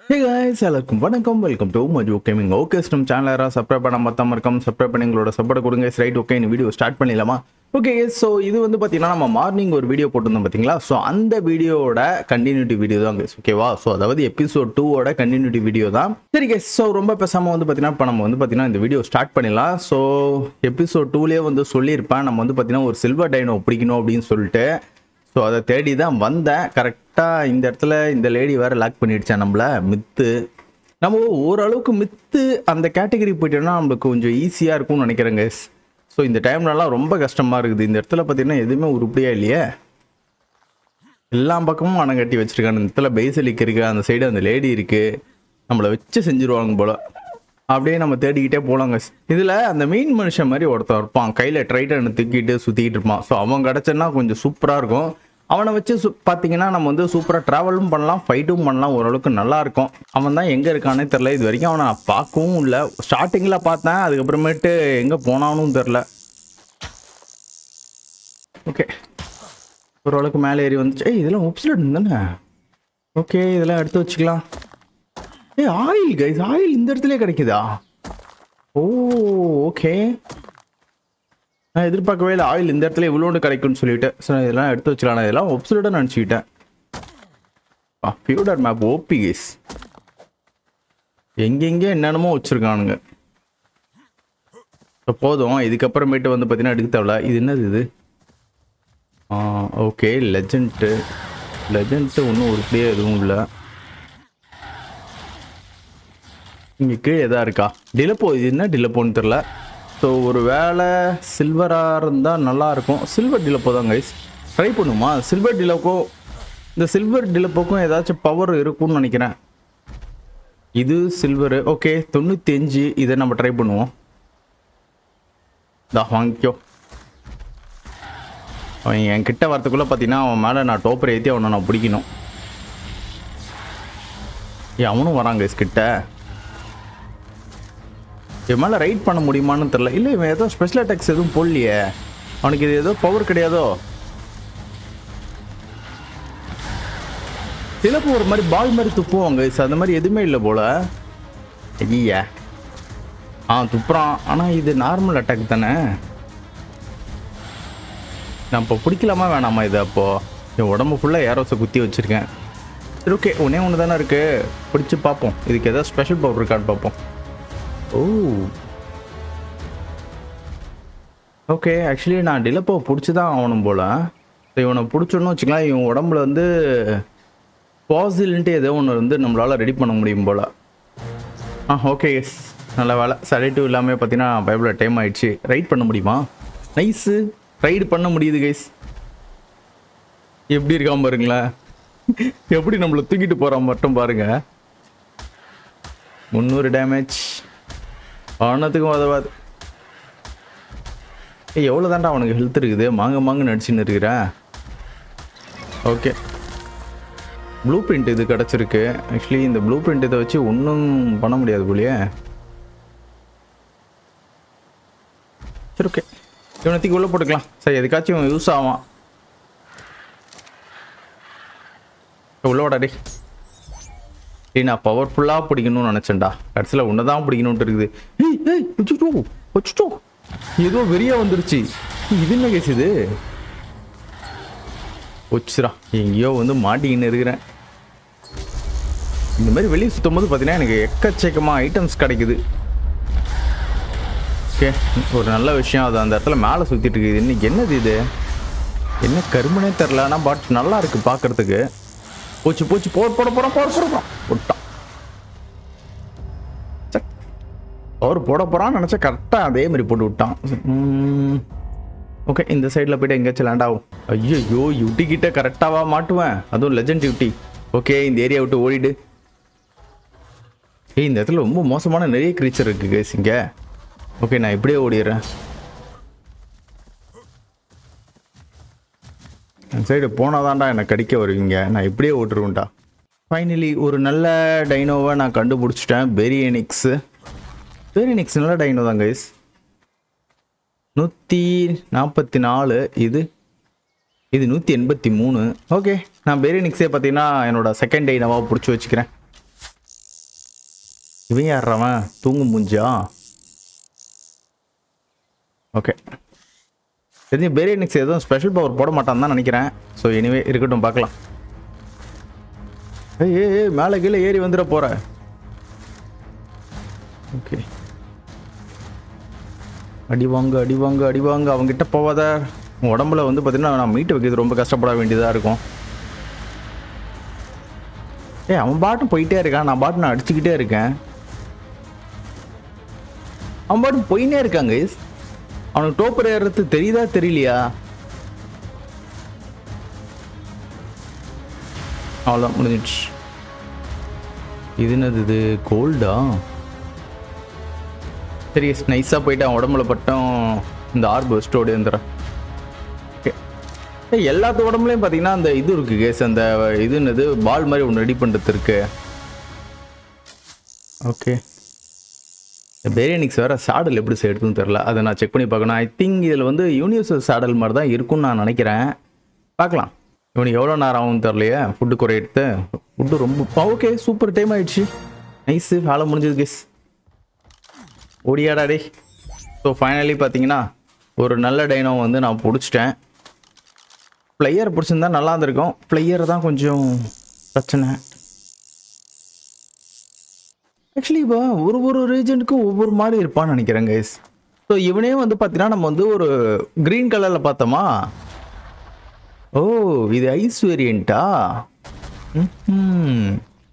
ஹே guys எல்லாருக்கும் வணக்கம் welcome to Maju gaming okay நம்ம சேனல் யாராவது சப்ஸ்கிரைப் பண்ண மொத்தம் இருக்கோம் சப்ஸ்கிரைப் பண்ணி எங்களோட சப்போர்ட் கொடுங்க ரைட் ஓகே இந்த வீடியோ ஸ்டார்ட் பண்ணிடலாமா ஓகே ஸோ இது வந்து பார்த்தீங்கன்னா நம்ம மார்னிங் ஒரு வீடியோ போட்டிருந்தோம் பார்த்தீங்களா ஸோ அந்த வீடியோவோட கண்டினியூட்டி வீடியோ தான் guys ஓகேவா ஸோ அதாவது எபிசோட் டூவோட கண்டினியூட்டி வீடியோ தான் சரி guys ஸோ ரொம்ப பேசாமல் வந்து பார்த்தீங்கன்னா இப்போ நம்ம வந்து பார்த்தீங்கன்னா இந்த வீடியோ ஸ்டார்ட் பண்ணிடலாம் ஸோ எபிசோட் டூலேயே வந்து சொல்லியிருப்பேன் நம்ம வந்து பார்த்தீங்கன்னா ஒரு சில்வர் டைனோ பிடிக்கணும் அப்படின்னு சொல்லிட்டு ஸோ அதை தேடி தான் வந்தேன் கரெக்டாக இந்த இடத்துல இந்த லேடி வேறு லாக் பண்ணிடுச்சா நம்மள மித்து நம்ம ஓரளவுக்கு மித்து அந்த கேட்டகரி போயிட்டோம்னா நம்மளுக்கு கொஞ்சம் ஈஸியாக இருக்கும்னு நினைக்கிறேங்க ஸோ இந்த டைம்லலாம் ரொம்ப கஷ்டமாக இருக்குது இந்த இடத்துல பார்த்தீங்கன்னா எதுவுமே உருப்படியாக இல்லையே எல்லா பக்கமும் அணை கட்டி வச்சிருக்காங்க இந்த இடத்துல பேசலிக் இருக்கு அந்த சைடு அந்த லேடி இருக்கு நம்மளை வச்சு செஞ்சுருவாங்க போல அப்படியே நம்ம தேடிக்கிட்டே போலாங்க இதில் அந்த மீன் மனுஷன் மாதிரி ஒருத்தன் இருப்பான் கையில் ட்ரைட்டன் தூக்கிட்டு சுற்றிக்கிட்டு இருப்பான் ஸோ அவன் கிடச்சன்னா கொஞ்சம் சூப்பராக இருக்கும் அவனை வச்சு சு பார்த்தீங்கன்னா நம்ம வந்து சூப்பராக ட்ராவலும் பண்ணலாம் ஃபைட்டும் பண்ணலாம் ஓரளவுக்கு நல்லா இருக்கும் அவன் தான் எங்கே இருக்கானே தெரில இது வரைக்கும் அவனை நான் பார்க்கவும் இல்லை ஸ்டார்டிங்கில் பார்த்தேன் அதுக்கப்புறமேட்டு எங்கே போனானும் தெரில ஓகே ஓரளவுக்கு மேலே ஏறி வந்துச்சு ஏய் இதெல்லாம் ஒப்சிலட் தானே ஓகே இதெல்லாம் எடுத்து வச்சுக்கலாம் ஏய் ஆயில் கைஸ் ஆயில் இந்த இடத்துல கிடைக்குதா ஓ ஓகே நான் எதிர்பார்க்கவே இல்லை ஆயில் இந்த இடத்துல இவ்வளோண்டு கிடைக்கும்னு சொல்லிட்டு சரி இதெல்லாம் எடுத்து வச்சுக்கலாம் நான் இதெல்லாம் ஒப்சிலடாக நினச்சிக்கிட்டேன் ஃபியூடர் மேப் ஓபி கைஸ் எங்கெங்கே என்னென்னமோ வச்சுருக்கானுங்க இப்போ போதும் இதுக்கப்புறமேட்டு வந்து பார்த்தீங்கன்னா எடுக்க தேவையில்ல இது என்னது இது ஓகே லெஜண்ட்டு லெஜண்ட்டு ஒன்றும் உருப்படியே எதுவும் இல்லை இங்கே கீழே எதா இருக்கா டிலப்போ இது என்ன டிலப்போன்னு தெரில ஸோ ஒரு வேளை சில்வராக இருந்தால் நல்லாயிருக்கும் சில்வர் டிலப்போ தான் கைஸ் ட்ரை பண்ணுமா சில்வர் டிலப்போ இந்த சில்வர் டிலப்போக்கும் ஏதாச்சும் பவர் இருக்கும்னு நினைக்கிறேன் இது சில்வரு ஓகே தொண்ணூற்றி அஞ்சு இதை நம்ம ட்ரை பண்ணுவோம் இதா வாங்கிக்கோ அவன் என் கிட்ட வரத்துக்குள்ளே பார்த்தீங்கன்னா அவன் மேலே நான் டோப்பர் ஏற்றி அவனை நான் பிடிக்கணும் ஏ அவனும் வராங்க கிட்ட இவன் மேலே ரைட் பண்ண முடியுமான்னு தெரில இல்லை இவன் ஏதோ ஸ்பெஷல் அட்டாக்ஸ் எதுவும் போடலையே அவனுக்கு இது ஏதோ பவர் கிடையாதோ சிலப்போ ஒரு மாதிரி பால் மாதிரி துப்புவாங்க அந்த மாதிரி எதுவுமே இல்லை போல ஐயா ஆ துப்புறான் ஆனால் இது நார்மல் அட்டாக் தானே நான் இப்போ பிடிக்கலாமா வேணாமா இது அப்போ என் உடம்பு ஃபுல்லாக ஏரோஸை குத்தி வச்சுருக்கேன் சரி ஓகே ஒன்றே ஒன்று தானே இருக்குது பிடிச்சி பார்ப்போம் இதுக்கு ஏதாவது ஸ்பெஷல் பவர் இருக்கான்னு பார்ப்போம் ஓ ஓகே ஆக்சுவலி நான் டிலப்போ பிடிச்சி தான் ஆகணும் போல் இவனை பிடிச்சோன்னு வச்சுக்கலாம் இவன் உடம்புல வந்து பாசில்ன்ட்டு ஏதோ ஒன்று வந்து நம்மளால் ரெடி பண்ண முடியும் போல் ஆ ஓகே எஸ் நல்ல வேலை சடேட்டிவ் இல்லாமல் பார்த்தீங்கன்னா பைபிள் டைம் ஆயிடுச்சு ரைட் பண்ண முடியுமா நைஸு ரைடு பண்ண முடியுது கைஸ் எப்படி இருக்காம பாருங்களேன் எப்படி நம்மளை தூக்கிட்டு போகிறான் மட்டும் பாருங்க முந்நூறு டேமேஜ் ஆனத்துக்கும் உதவாது ஏய் எவ்வளோ தாண்டா அவனுக்கு ஹெல்த் இருக்குது மாங்க மாங்க நடிச்சுன்னு இருக்கிறேன் ஓகே ப்ளூ பிரிண்ட் இது கிடச்சிருக்கு ஆக்சுவலி இந்த ப்ளூ பிரிண்ட் இதை வச்சு ஒன்றும் பண்ண முடியாது போலியே சரி ஓகே இவனத்துக்கு உள்ளே போட்டுக்கலாம் சரி எதுக்காச்சும் இவன் யூஸ் ஆவான் உள்ள வாடா டேய் டேய் நான் பவர்ஃபுல்லாக பிடிக்கணும்னு நினச்சேன்டா கடைசியில் ஒன்று தான் பிடிக்கணுன்ட்டு இருக்குது ஏய் ஏய் அச்சோ அச்சோ ஏதோ வெறியா வந்துருச்சு இது என்ன கேஸ் இது ஒச்சுரா எங்கேயோ வந்து மாட்டிக்கின்னு இருக்கிறேன் இந்த மாதிரி வெளியே சுற்றும் போது பார்த்தீங்கன்னா எனக்கு எக்கச்சக்கமாக ஐட்டம்ஸ் கிடைக்குது ஓகே ஒரு நல்ல விஷயம் அது அந்த இடத்துல மேலே சுற்றிட்டு இருக்குது இன்னைக்கு என்னது இது என்ன கருமனே தெரில ஆனால் பட் நல்லா இருக்கு பார்க்கறதுக்கு போச்சு போச்சு போட போட போட போட போட போட போட்டான் அவர் போட போகிறான்னு நினச்சா கரெக்டாக அதே மாதிரி போட்டு விட்டான் ஓகே இந்த சைடில் போயிட்டு எங்கேயாச்சும் லேண்ட் ஆகும் ஐயோ யூட்டி கிட்ட கரெக்டாவா மாட்டுவேன் அதுவும் லெஜண்ட் யூட்டி ஓகே இந்த ஏரியா விட்டு ஓடிடு ஏய் இந்த இடத்துல ரொம்ப மோசமான நிறைய க்ரீச்சர் இருக்கு கேஸ் இங்கே ஓகே நான் இப்படியே ஓடிடுறேன் அந்த சைடு போனாதான்டா எனக்கு கடிக்க வருவீங்க நான் இப்படியே ஓட்டுருவேன்டா ஃபைனலி ஒரு நல்ல டைனோவை நான் கண்டுபிடிச்சிட்டேன் பெரியனிக்ஸு பெரியனிக்ஸ் நல்ல டைனோ தான் கைஸ் நூற்றி நாற்பத்தி நாலு இது இது நூற்றி எண்பத்தி மூணு ஓகே நான் பெரியனிக்ஸே பார்த்தீங்கன்னா என்னோட செகண்ட் டைனோவாக பிடிச்சி வச்சுக்கிறேன் இவன் யாடுறவன் தூங்கும் மூஞ்சா ஓகே தெரிஞ்சு பேரியனிக்ஸ் எதுவும் ஸ்பெஷல் பவர் போட மாட்டான்னு தான் நினைக்கிறேன் ஸோ எனிவே இருக்கட்டும் பார்க்கலாம் ஏய் ஏய் ஏய் மேலே கீழே ஏறி வந்துட போற ஓகே அடி வாங்க அடி வாங்க அடி வாங்க அவங்ககிட்ட போவாத உன் உடம்புல வந்து பார்த்தீங்கன்னா நான் மீட்டு வைக்கிறது ரொம்ப கஷ்டப்பட வேண்டியதாக இருக்கும் ஏய் அவன் பாட்டும் போயிட்டே இருக்கான் நான் பாட்டு நான் அடிச்சுக்கிட்டே இருக்கேன் அவன் பாட்டும் போயினே இருக்காங்க அவனுக்கு டோப்பர் ஏறுறது தெரியுதா தெரியலையா அவ்வளோதான் முடிஞ்சிடுச்சு இது என்னது இது கோல்டா சரி நைஸாக போயிட்டு அவன் உடம்புல பட்டம் இந்த ஆர்பு ஸ்டோடு வந்துடுறேன் ஓகே எல்லாத்து உடம்புலையும் பார்த்தீங்கன்னா அந்த இது இருக்கு கேஸ் அந்த இது என்னது பால் மாதிரி ஒன்று ரெடி பண்ணுறது இருக்கு ஓகே பேரியனிக்ஸ் வேற சாடல் எப்படி செய்யறதுன்னு தெரில அதை நான் செக் பண்ணி பார்க்கணும் ஐ திங்க் இதில் வந்து யூனிவர்சல் சாடல் மாதிரி தான் இருக்கும்னு நான் நினைக்கிறேன் பார்க்கலாம் இவனுக்கு எவ்வளோ நேரம் ஆகும்னு தெரிலையே ஃபுட்டு குறையிறது ஃபுட்டு ரொம்ப ஓகே சூப்பர் டைம் ஆயிடுச்சு நைஸு வேலை முடிஞ்சது கேஸ் ஓடியாடா டே ஸோ ஃபைனலி பார்த்தீங்கன்னா ஒரு நல்ல டைனோ வந்து நான் பிடிச்சிட்டேன் பிளேயர் பிடிச்சிருந்தா நல்லா இருந்திருக்கும் பிளேயர் தான் கொஞ்சம் பிரச்சனை ஆக்சுவலி இப்போ ஒரு ஒரு ரீஜனுக்கும் ஒவ்வொரு மாதிரி இருப்பான்னு நினைக்கிறேன் கைஸ் ஸோ இவனே வந்து பார்த்தீங்கன்னா நம்ம வந்து ஒரு க்ரீன் கலரில் பார்த்தோமா ஓ இது ஐஸ் வேரியண்ட்டா ம்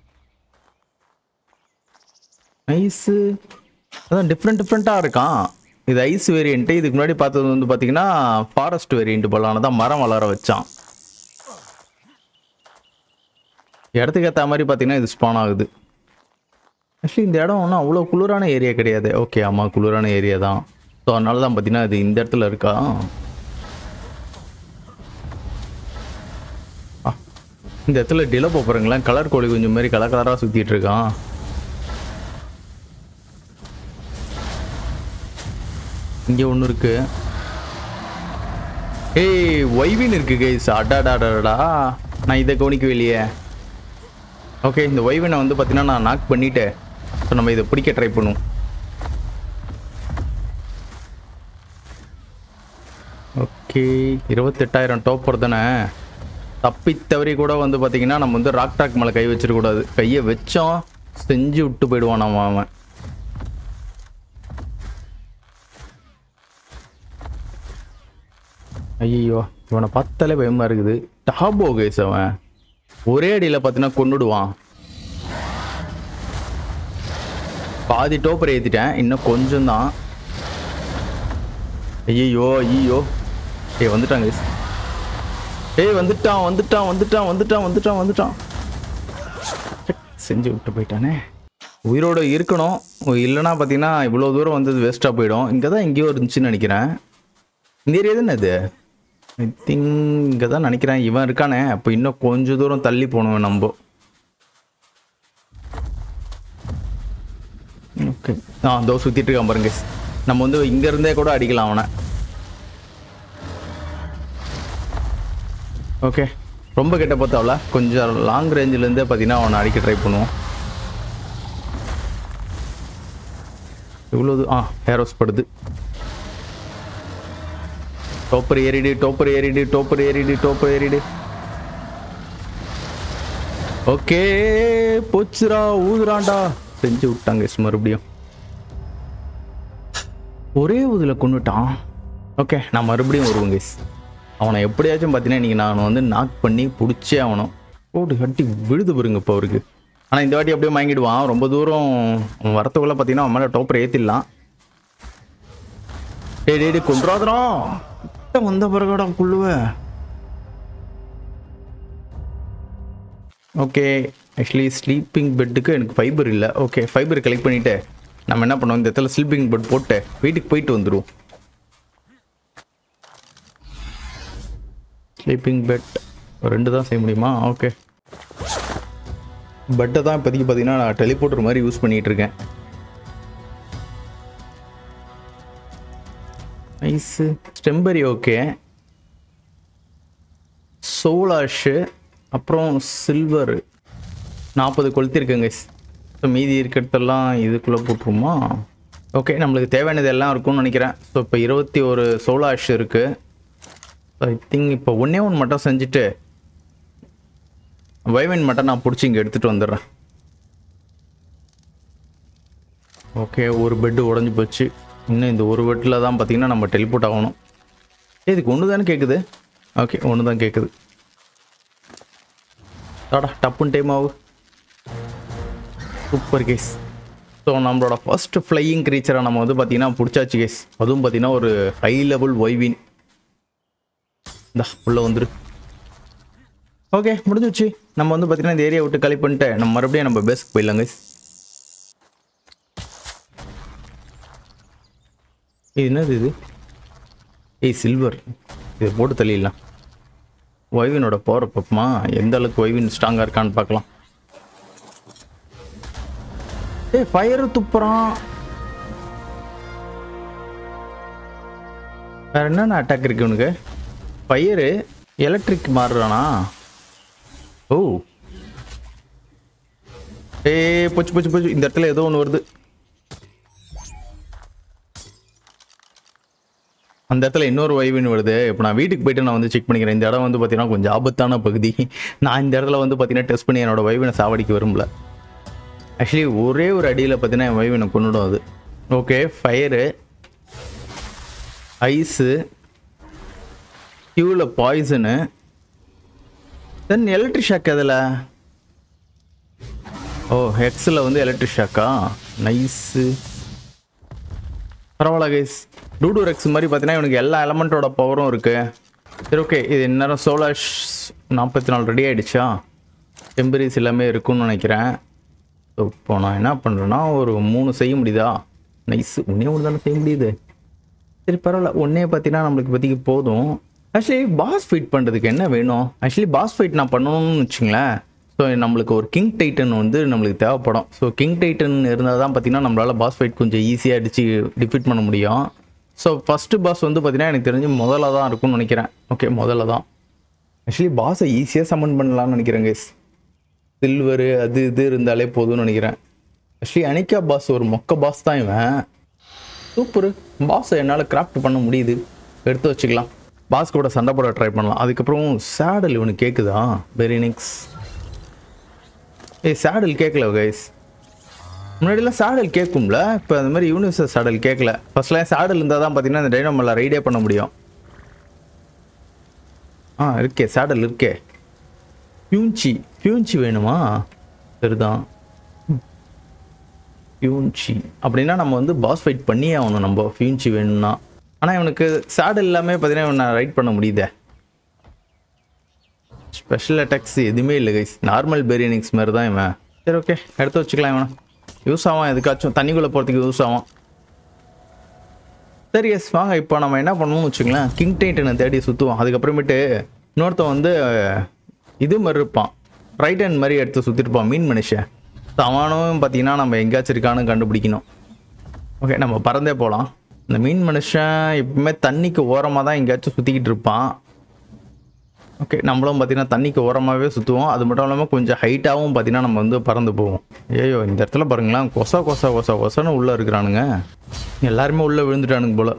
ஐஸு அதான் டிஃப்ரெண்ட் டிஃப்ரெண்ட்டாக இருக்கான் இது ஐஸ் வேரியண்ட்டு இதுக்கு முன்னாடி பார்த்தது வந்து பார்த்தீங்கன்னா ஃபாரஸ்ட் வேரியண்ட் போலான தான் மரம் வளர வச்சான் இடத்துக்கு ஏற்ற மாதிரி பார்த்தீங்கன்னா இது ஸ்பான் ஆகுது ஆக்சுவலி இந்த இடம் ஒன்றும் அவ்வளோ குளிரான ஏரியா கிடையாது ஓகே ஆமாம் குளிரான ஏரியா தான் ஸோ அதனால தான் பார்த்தீங்கன்னா இது இந்த இடத்துல இருக்கா ஆ, இந்த இடத்துல டிலோ போகிறீங்களேன் கலர் கோழி கொஞ்சம் மாதிரி கலர் கலராக சுற்றிட்டு இருக்கான் இங்கே ஒன்று இருக்கு ஏய் ஒய்வின் இருக்கு கைஸ் அடாடாடாடா நான் இதை கவனிக்கவே இல்லையே ஓகே இந்த ஒய்வினை வந்து பார்த்தீங்கன்னா நான் நாக் பண்ணிட்டேன் ஸோ நம்ம இதை பிடிக்க ட்ரை பண்ணுவோம் ஓகே இருபத்தெட்டாயிரம் டோப்பர் தானே தப்பி தவறி கூட வந்து பார்த்தீங்கன்னா நம்ம வந்து ராக் டாக் மேலே கை வச்சிடக்கூடாது கையை வச்சோம் செஞ்சு விட்டு போயிடுவான் நம்ம அவன் ஐயோ இவனை பார்த்தாலே பயமா இருக்குது டாபோ கேஸ் அவன் ஒரே அடியில் பார்த்தீங்கன்னா கொண்டுடுவான் பாதி டோப்பர் ஏற்றிட்டேன் இன்னும் கொஞ்சம் தான் ஐயோ ஐயோ ஏய் வந்துட்டான் கேஸ் ஏய் வந்துட்டான் வந்துட்டான் வந்துட்டான் வந்துட்டான் வந்துட்டான் வந்துட்டான் செக், செஞ்சு விட்டு போயிட்டானே உயிரோட இருக்கணும் இல்லைன்னா பார்த்தீங்கன்னா இவ்வளோ தூரம் வந்தது வேஸ்ட்டாக போயிடும் இங்கே தான் எங்கேயோ இருந்துச்சுன்னு நினைக்கிறேன் இந்த ஏரியா தானே இது ஐ திங்க் இங்கே தான் நினைக்கிறேன் இவன் இருக்கானே அப்போ இன்னும் கொஞ்சம் தூரம் தள்ளி போகணும் நம்ம ஓகே ஆ தோ சுற்றிட்டு இருக்கான் பாருங்க நம்ம வந்து இங்க இருந்தே கூட அடிக்கலாம் அவனை ஓகே ரொம்ப கெட்ட பார்த்தாவல கொஞ்சம் லாங் ரேஞ்சிலேருந்தே பார்த்தீங்கன்னா அவனை அடிக்க ட்ரை பண்ணுவோம் இவ்வளோ ஆ ஹேரோஸ் படுது டோப்பர் ஏறிடு டோப்பர் ஏறிடு டோப்பர் ஏறிடு டோப்பர் ஏறிடு ஓகே போச்சுடா ஊதுறான்டா செஞ்சு விட்டாங்க எஸ் மறுபடியும் ஒரே ஊதுல கொண்டுட்டான் ஓகே நான் மறுபடியும் வருவேன் கேஸ் அவனை எப்படியாச்சும் பார்த்தீங்கன்னா இன்னைக்கு நான் வந்து நாக் பண்ணி பிடிச்சே அவனும் போட்டு கட்டி விழுது பாருங்க இப்போ அவருக்கு ஆனால் இந்த வாட்டி அப்படியே வாங்கிடுவான் ரொம்ப தூரம் அவன் வரத்துக்குள்ளே பார்த்தீங்கன்னா அவன் மேலே டோப்பர் ஏற்றிடலாம் டேய் டேய் டேய் கொண்டுறாதரா கிட்ட வந்த பிறகுடா குள்ளுவ ஓகே ஆக்சுவலி ஸ்லீப்பிங் பெட்டுக்கு எனக்கு ஃபைபர் இல்லை ஓகே ஃபைபர் கலெக்ட் பண்ணிட்டு நம்ம என்ன பண்ணுவோம் இந்த இடத்துல ஸ்லீப்பிங் பெட் போட்டு வீட்டுக்கு போயிட்டு வந்துடுவோம் ஸ்லீப்பிங் பெட் ரெண்டு தான் செய்ய முடியுமா ஓகே பெட்டை தான் இப்போதைக்கு பார்த்தீங்கன்னா நான் டெலிபோர்ட்டர் மாதிரி யூஸ் பண்ணிகிட்டு இருக்கேன் நைஸு ஸ்டெம்பரி ஓகே சோலாஷு அப்புறம் சில்வரு நாற்பது கொளுத்திருக்கேங்க ஸோ மீதி இருக்கிறதெல்லாம் இதுக்குள்ளே போட்டுருமா ஓகே நம்மளுக்கு தேவையானது எல்லாம் இருக்கும்னு நினைக்கிறேன் ஸோ இப்போ இருபத்தி ஒரு சோலாஷ் இருக்குது ஐ திங்க் இப்போ ஒன்றே ஒன்று மட்டும் செஞ்சுட்டு வைவன் மட்டும் நான் பிடிச்சி இங்கே எடுத்துகிட்டு வந்துடுறேன் ஓகே ஒரு பெட்டு உடஞ்சி போச்சு இன்னும் இந்த ஒரு பெட்டில் தான் பார்த்தீங்கன்னா நம்ம டெலிபோர்ட் ஆகணும் ஏய், இதுக்கு ஒன்று தானே கேட்குது ஓகே ஒன்று தான் கேட்குது ஆடா டப்புன்னு டைம் ஆகு சூப்பர் கேஸ் ஸோ நம்மளோட ஃபர்ஸ்ட் ஃப்ளையிங் க்ரீச்சரை நம்ம வந்து பார்த்தீங்கன்னா பிடிச்சாச்சு கேஸ் அதுவும் பார்த்தீங்கன்னா ஒரு ஹை லெவல் ஒய்வின் இந்த உள்ளே வந்துரு ஓகே முடிஞ்சிச்சு நம்ம வந்து பார்த்தீங்கன்னா இந்த ஏரியா விட்டு களி பண்ணிட்டு நம்ம மறுபடியும் நம்ம பேஸ்க்கு போயிடலாம் guys இது என்னது இது ஏய் சில்வர் இதை போட்டு தள்ளிடலாம் ஒய்வினோட பவர் பார்ப்போமா எந்த அளவுக்கு ஒய்வின் ஸ்ட்ராங்காக இருக்கான்னு பார்க்கலாம் ஏய் ஃபயர் துப்புறான் வேற என்னென்ன அட்டாக் இருக்கு உனக்கு ஃபயரு எலக்ட்ரிக் மாறுறானா ஓ ஏய் போச்சு போச்சு போச்சு இந்த இடத்துல ஏதோ ஒன்று வருது அந்த இடத்துல இன்னொரு வைவின் வருது இப்போ நான் வீட்டுக்கு போயிட்டு நான் வந்து செக் பண்ணிக்கிறேன் இந்த இடம் வந்து பார்த்தீங்கன்னா கொஞ்சம் ஆபத்தான பகுதி நான் இந்த இடத்துல வந்து பார்த்தீங்கன்னா டெஸ்ட் பண்ணி என்னோட வைவினை சாவடிக்க விரும்பல ஆக்சுவலி ஒரே ஒரு அடியில் பார்த்தீங்கன்னா என் வைவினை கொண்டுடும் அது ஓகே ஃபயரு ஐஸு கியூவில் பாய்சனு தென் எலக்ட்ரிக் ஷாக் அதில் ஓ ஹெக்ஸில் வந்து எலக்ட்ரிக் ஷாக்கா நைஸு பரவாயில்ல கைஸ் டூடூ ரெக்ஸ் மாதிரி பார்த்தீங்கன்னா இவனுக்கு எல்லா எலமெண்ட்டோட பவரும் இருக்கு சரி ஓகே இது இந்நேரம் சோலார் நாற்பத்தி நாலு ரெடி ஆயிடுச்சா டெம்பரீஸ் எல்லாமே இருக்கும்னு நினைக்கிறேன் ஸோ இப்போ நான் என்ன பண்ணுறேன்னா ஒரு மூணு செய்ய முடியுதா நைஸ் ஒன்றே ஒன்று தானே செய்ய முடியுது சரி பரவாயில்ல ஒன்றே பார்த்தீங்கன்னா நம்மளுக்கு இப்போதைக்கு போதும் ஆக்சுவலி பாஸ் ஃபைட் பண்ணுறதுக்கு என்ன வேணும் ஆக்சுவலி பாஸ் ஃபைட் நான் பண்ணணும்னு வச்சுங்களேன் ஸோ நம்மளுக்கு ஒரு கிங் டைட்டன் வந்து நம்மளுக்கு தேவைப்படும் ஸோ கிங் டைட்டன் இருந்தால் தான் பார்த்தீங்கன்னா நம்மளால் பாஸ் ஃபைட் கொஞ்சம் ஈஸியாக அடித்து டிஃபீட் பண்ண முடியும் ஸோ ஃபஸ்ட்டு பாஸ் வந்து பார்த்தீங்கன்னா எனக்கு தெரிஞ்சு முதல்ல தான் இருக்கும்னு நினைக்கிறேன் ஓகே முதல்ல தான் ஆக்சுவலி பாஸை ஈஸியாக சம்மன் பண்ணலாம்னு நினைக்கிறேன் கைஸ் சில்வரு அது இது இருந்தாலே போதும்னு நினைக்கிறேன் ஆக்சுவலி அனிகா பாஸ் ஒரு மொக்க பாஸ் தான் இவன் சூப்பர் பாஸை என்னால் கிராஃப்ட் பண்ண முடியுது எடுத்து வச்சுக்கலாம் பாஸ் கூட சண்டை போட ட்ரை பண்ணலாம் அதுக்கப்புறம் சேடல் இவனுக்கு கேட்குதா பெரினிக்ஸ் ஏய் சேடல் கேட்கல கைஸ் முன்னாடிலாம் சேடல் கேட்கும்ல இப்போ அந்த மாதிரி யூனிவர்சல் சேடல் கேட்கல ஃபர்ஸ்ட்லாம் சேடல் இருந்தால் தான் பார்த்தீங்கன்னா இந்த டைனோமில் ரைடே பண்ண முடியும் ஆ இருக்கே சேடல் இருக்கே பியூன்ச்சி பியூன்ச்சி வேணுமா சரிதான் ஃபியூன்ச்சி அப்படின்னா நம்ம வந்து பாஸ் ஃபைட் பண்ணியே ஆகணும் நம்ம ஃபியூன்ச்சி வேணும்னா ஆனால் இவனுக்கு சேடல் எல்லாமே பார்த்தீங்கன்னா இவனை ரைட் பண்ண முடியுதே ஸ்பெஷல் அட்டாக்ஸ் எதுவுமே இல்லை கைஸ் நார்மல் பேரியனிக்ஸ் மாதிரி தான் இவன் சரி ஓகே எடுத்து வச்சுக்கலாம் இவனை யூஸ் ஆகும் எதுக்காச்சும் தண்ணிக்குள்ளே போகிறதுக்கு யூஸ் ஆகும் சரி எஸ் வாங்க இப்போ நம்ம என்ன பண்ணணும்னு வச்சுக்கலாம் கிங் டைட்டனை தேடி சுற்றுவோம் அதுக்கப்புறமேட்டு இன்னொருத்தன் வந்து இது மாதிரி இருப்பான் ரைட் ஹேண்ட் மாதிரி எடுத்து சுற்றிருப்பான் மீன் மனுஷன் So, அவனும் பார்த்தீங்கன்னா நம்ம எங்கேயாச்சும் இருக்கான்னு கண்டுபிடிக்கணும் ஓகே நம்ம பறந்தே போகலாம் இந்த மீன் மனுஷன் எப்பவுமே தண்ணிக்கு ஓரமாக தான் எங்கேயாச்சும் சுற்றிக்கிட்டு இருப்பான் ஓகே நம்மளும் பார்த்தீங்கன்னா தண்ணிக்கு ஓரமாகவே சுற்றுவோம் அது மட்டும் இல்லாமல் கொஞ்சம் ஹைட்டாகவும் பார்த்தீங்கன்னா நம்ம வந்து பறந்து போவோம் ஐயோ இந்த இடத்துல பாருங்களேன் கொசா கொசா கொசா கொசான்னு உள்ளே இருக்கிறானுங்க எல்லாருமே உள்ளே விழுந்துட்டானுங்க போல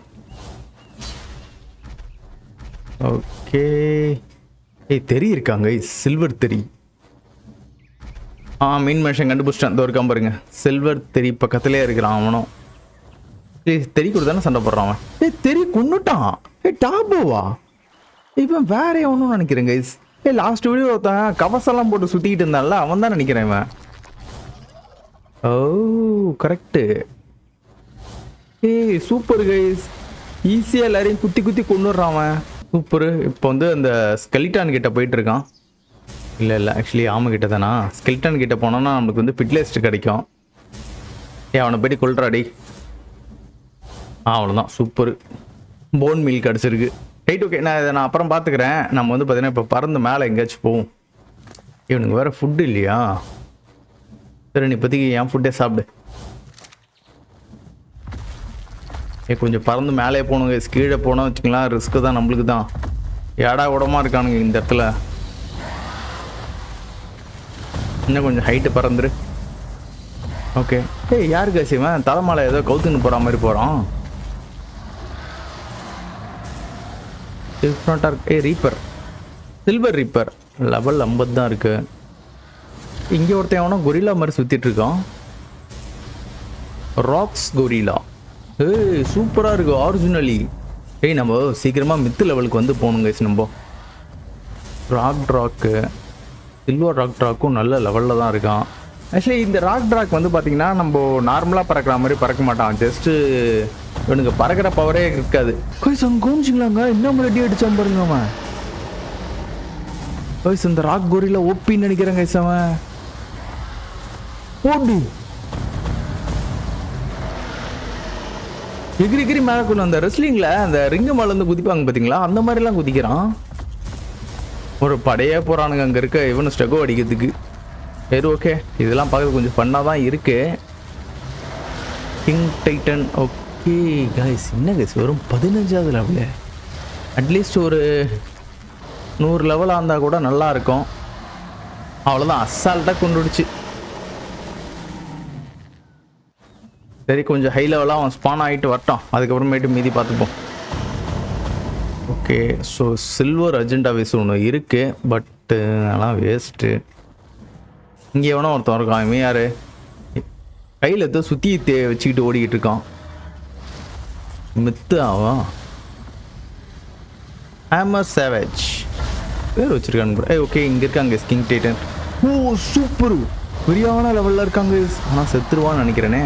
ஓகே ஏய் தெரி இருக்காங்க சில்வர் தெரி ஆ மீன் மனுஷன் கண்டுபிடிச்சிட்டான் இந்த ஒரு பாருங்க சில்வர் தெரி பக்கத்துலேயே இருக்கிறான் அவனும் ஏய் தெரி கூட தானே சண்டை போடுறான் அவன் ஏய் தெரி கொன்னுட்டான் ஏய் டாபோவா இவன் வேற எவனும் நினைக்கிறேன் கைஸ் ஏய் லாஸ்ட் வீடியோ ஒருத்தன் கவசம்லாம் போட்டு சுற்றிக்கிட்டு இருந்தான்ல அவன் தான் நினைக்கிறேன் இவன் ஓ கரெக்டு ஏய் சூப்பர் கைஸ் ஈஸியாக எல்லாரையும் குத்தி குத்தி கொண்டுடுறான் அவன் சூப்பரு இப்போ வந்து அந்த ஸ்கெலிட்டான் கிட்ட போயிட்டு இருக்கான் இல்லை இல்லை ஆக்சுவலி ஆமை கிட்ட தானா ஸ்கெலிட்டான் கிட்ட போனோம்னா நம்மளுக்கு வந்து ஃபிட்லிஸ்ட் கிடைக்கும் ஏ அவனை போயிட்டு கொள்றாடி ஆ அவ்வளோதான் சூப்பர் போன் மீல் கிடச்சிருக்கு ரைட் ஓகே நான் இதை நான் அப்புறம் பார்த்துக்கிறேன் நம்ம வந்து பார்த்தீங்கன்னா இப்போ பறந்து மேலே எங்கேயாச்சும் போவோம் இவனுக்கு வேறு ஃபுட்டு இல்லையா சரி நீ இப்போதைக்கு என் ஃபுட்டே சாப்பிடு ஏ கொஞ்சம் பறந்து மேலே போகணுங்க கீழே போனோம் வச்சுக்கலாம் ரிஸ்க்கு தான் நம்மளுக்கு தான் ஏடா உடமா இருக்கானுங்க இந்த இடத்துல இன்னும் கொஞ்சம் ஹைட்டு பறந்துரு ஓகே ஏய் யாரு கேஸ் இவன் தலைமலை ஏதோ கவுத்துன்னு போகிற மாதிரி போகிறான் டிஃப்ரெண்ட்டாக இருக்கு ஏ ரீப்பர் சில்வர் ரீப்பர் லெவல் ஐம்பது தான் இருக்கு இங்கே ஒருத்தன் எவனோ கொரில்லா மாதிரி சுற்றிட்டு இருக்கான் ராக்ஸ் கொரில்லா ஏய் சூப்பராக இருக்கு ஆரிஜினலி ஏய் நம்ம சீக்கிரமாக மித்து லெவலுக்கு வந்து போகணும் கைஸ் நம்ம ராக் ட்ராக்கு சில்வர் ராக் ட்ராக்கும் நல்ல லெவலில் தான் இருக்கான் ஆக்சுவலி இந்த ராக் ட்ராக் வந்து பார்த்தீங்கன்னா நம்ம நார்மலாக பறக்கிற மாதிரி பறக்க மாட்டான் ஜஸ்ட்டு இவனுக்கு பறக்கிற பவரே இருக்காது கோய்ஸ் அங்கே கோமிச்சிங்களாங்க இன்னும் ரெடி அடிச்சான் பாருங்க அவன் கோய்ஸ் இந்த ராக் கோரியில் ஓப்பின்னு நினைக்கிறேன் கைஸ் அவன் ஓடி எகிரி எகிரி மேலே கொண்டு அந்த ரெஸ்லிங்கில் அந்த ரிங்கு மேலே வந்து குதிப்பாங்க பார்த்தீங்களா அந்த மாதிரிலாம் குதிக்கிறான் ஒரு படையே போகிறானுங்க அங்கே இருக்க இவனு ஸ்டெகோ அடிக்கிறதுக்கு சரி ஓகே இதெல்லாம் பார்க்க கொஞ்சம் ஃபன்னாக தான் இருக்கு கிங் டைட்டன் ஓகே கைஸ் என்ன கைஸ் வெறும் பதினஞ்சாவது லெவலு அட்லீஸ்ட் ஒரு நூறு லெவலாக இருந்தால் கூட நல்லா இருக்கும் அவ்வளோதான் அசால்ட்டாக கொண்டுடுச்சு சரி கொஞ்சம் ஹை லெவலாக அவன் ஸ்பான் ஆகிட்டு வரட்டும் அதுக்கப்புறமேட்டு மீதி பார்த்துப்போம் ஓகே ஸோ சில்வர் அஜெண்டா வேஸ் ஒன்று இருக்குது பட்டு அதெல்லாம் வேஸ்ட்டு இங்கே எவனோ ஒருத்தன் இருக்கான் இவன் யார் கையில் ஏதோ சுற்றி தே வச்சுக்கிட்டு ஓடிக்கிட்டு இருக்கான் மித்து அவன் ஹேமர் சேவேஜ் பேர் வச்சிருக்கான் ஏ ஓகே இங்கே இருக்காங்க கிங் டைட்டன் ஓ சூப்பர் பெரியான லெவலில் இருக்காங்க ஆனால் செத்துருவான்னு நினைக்கிறேனே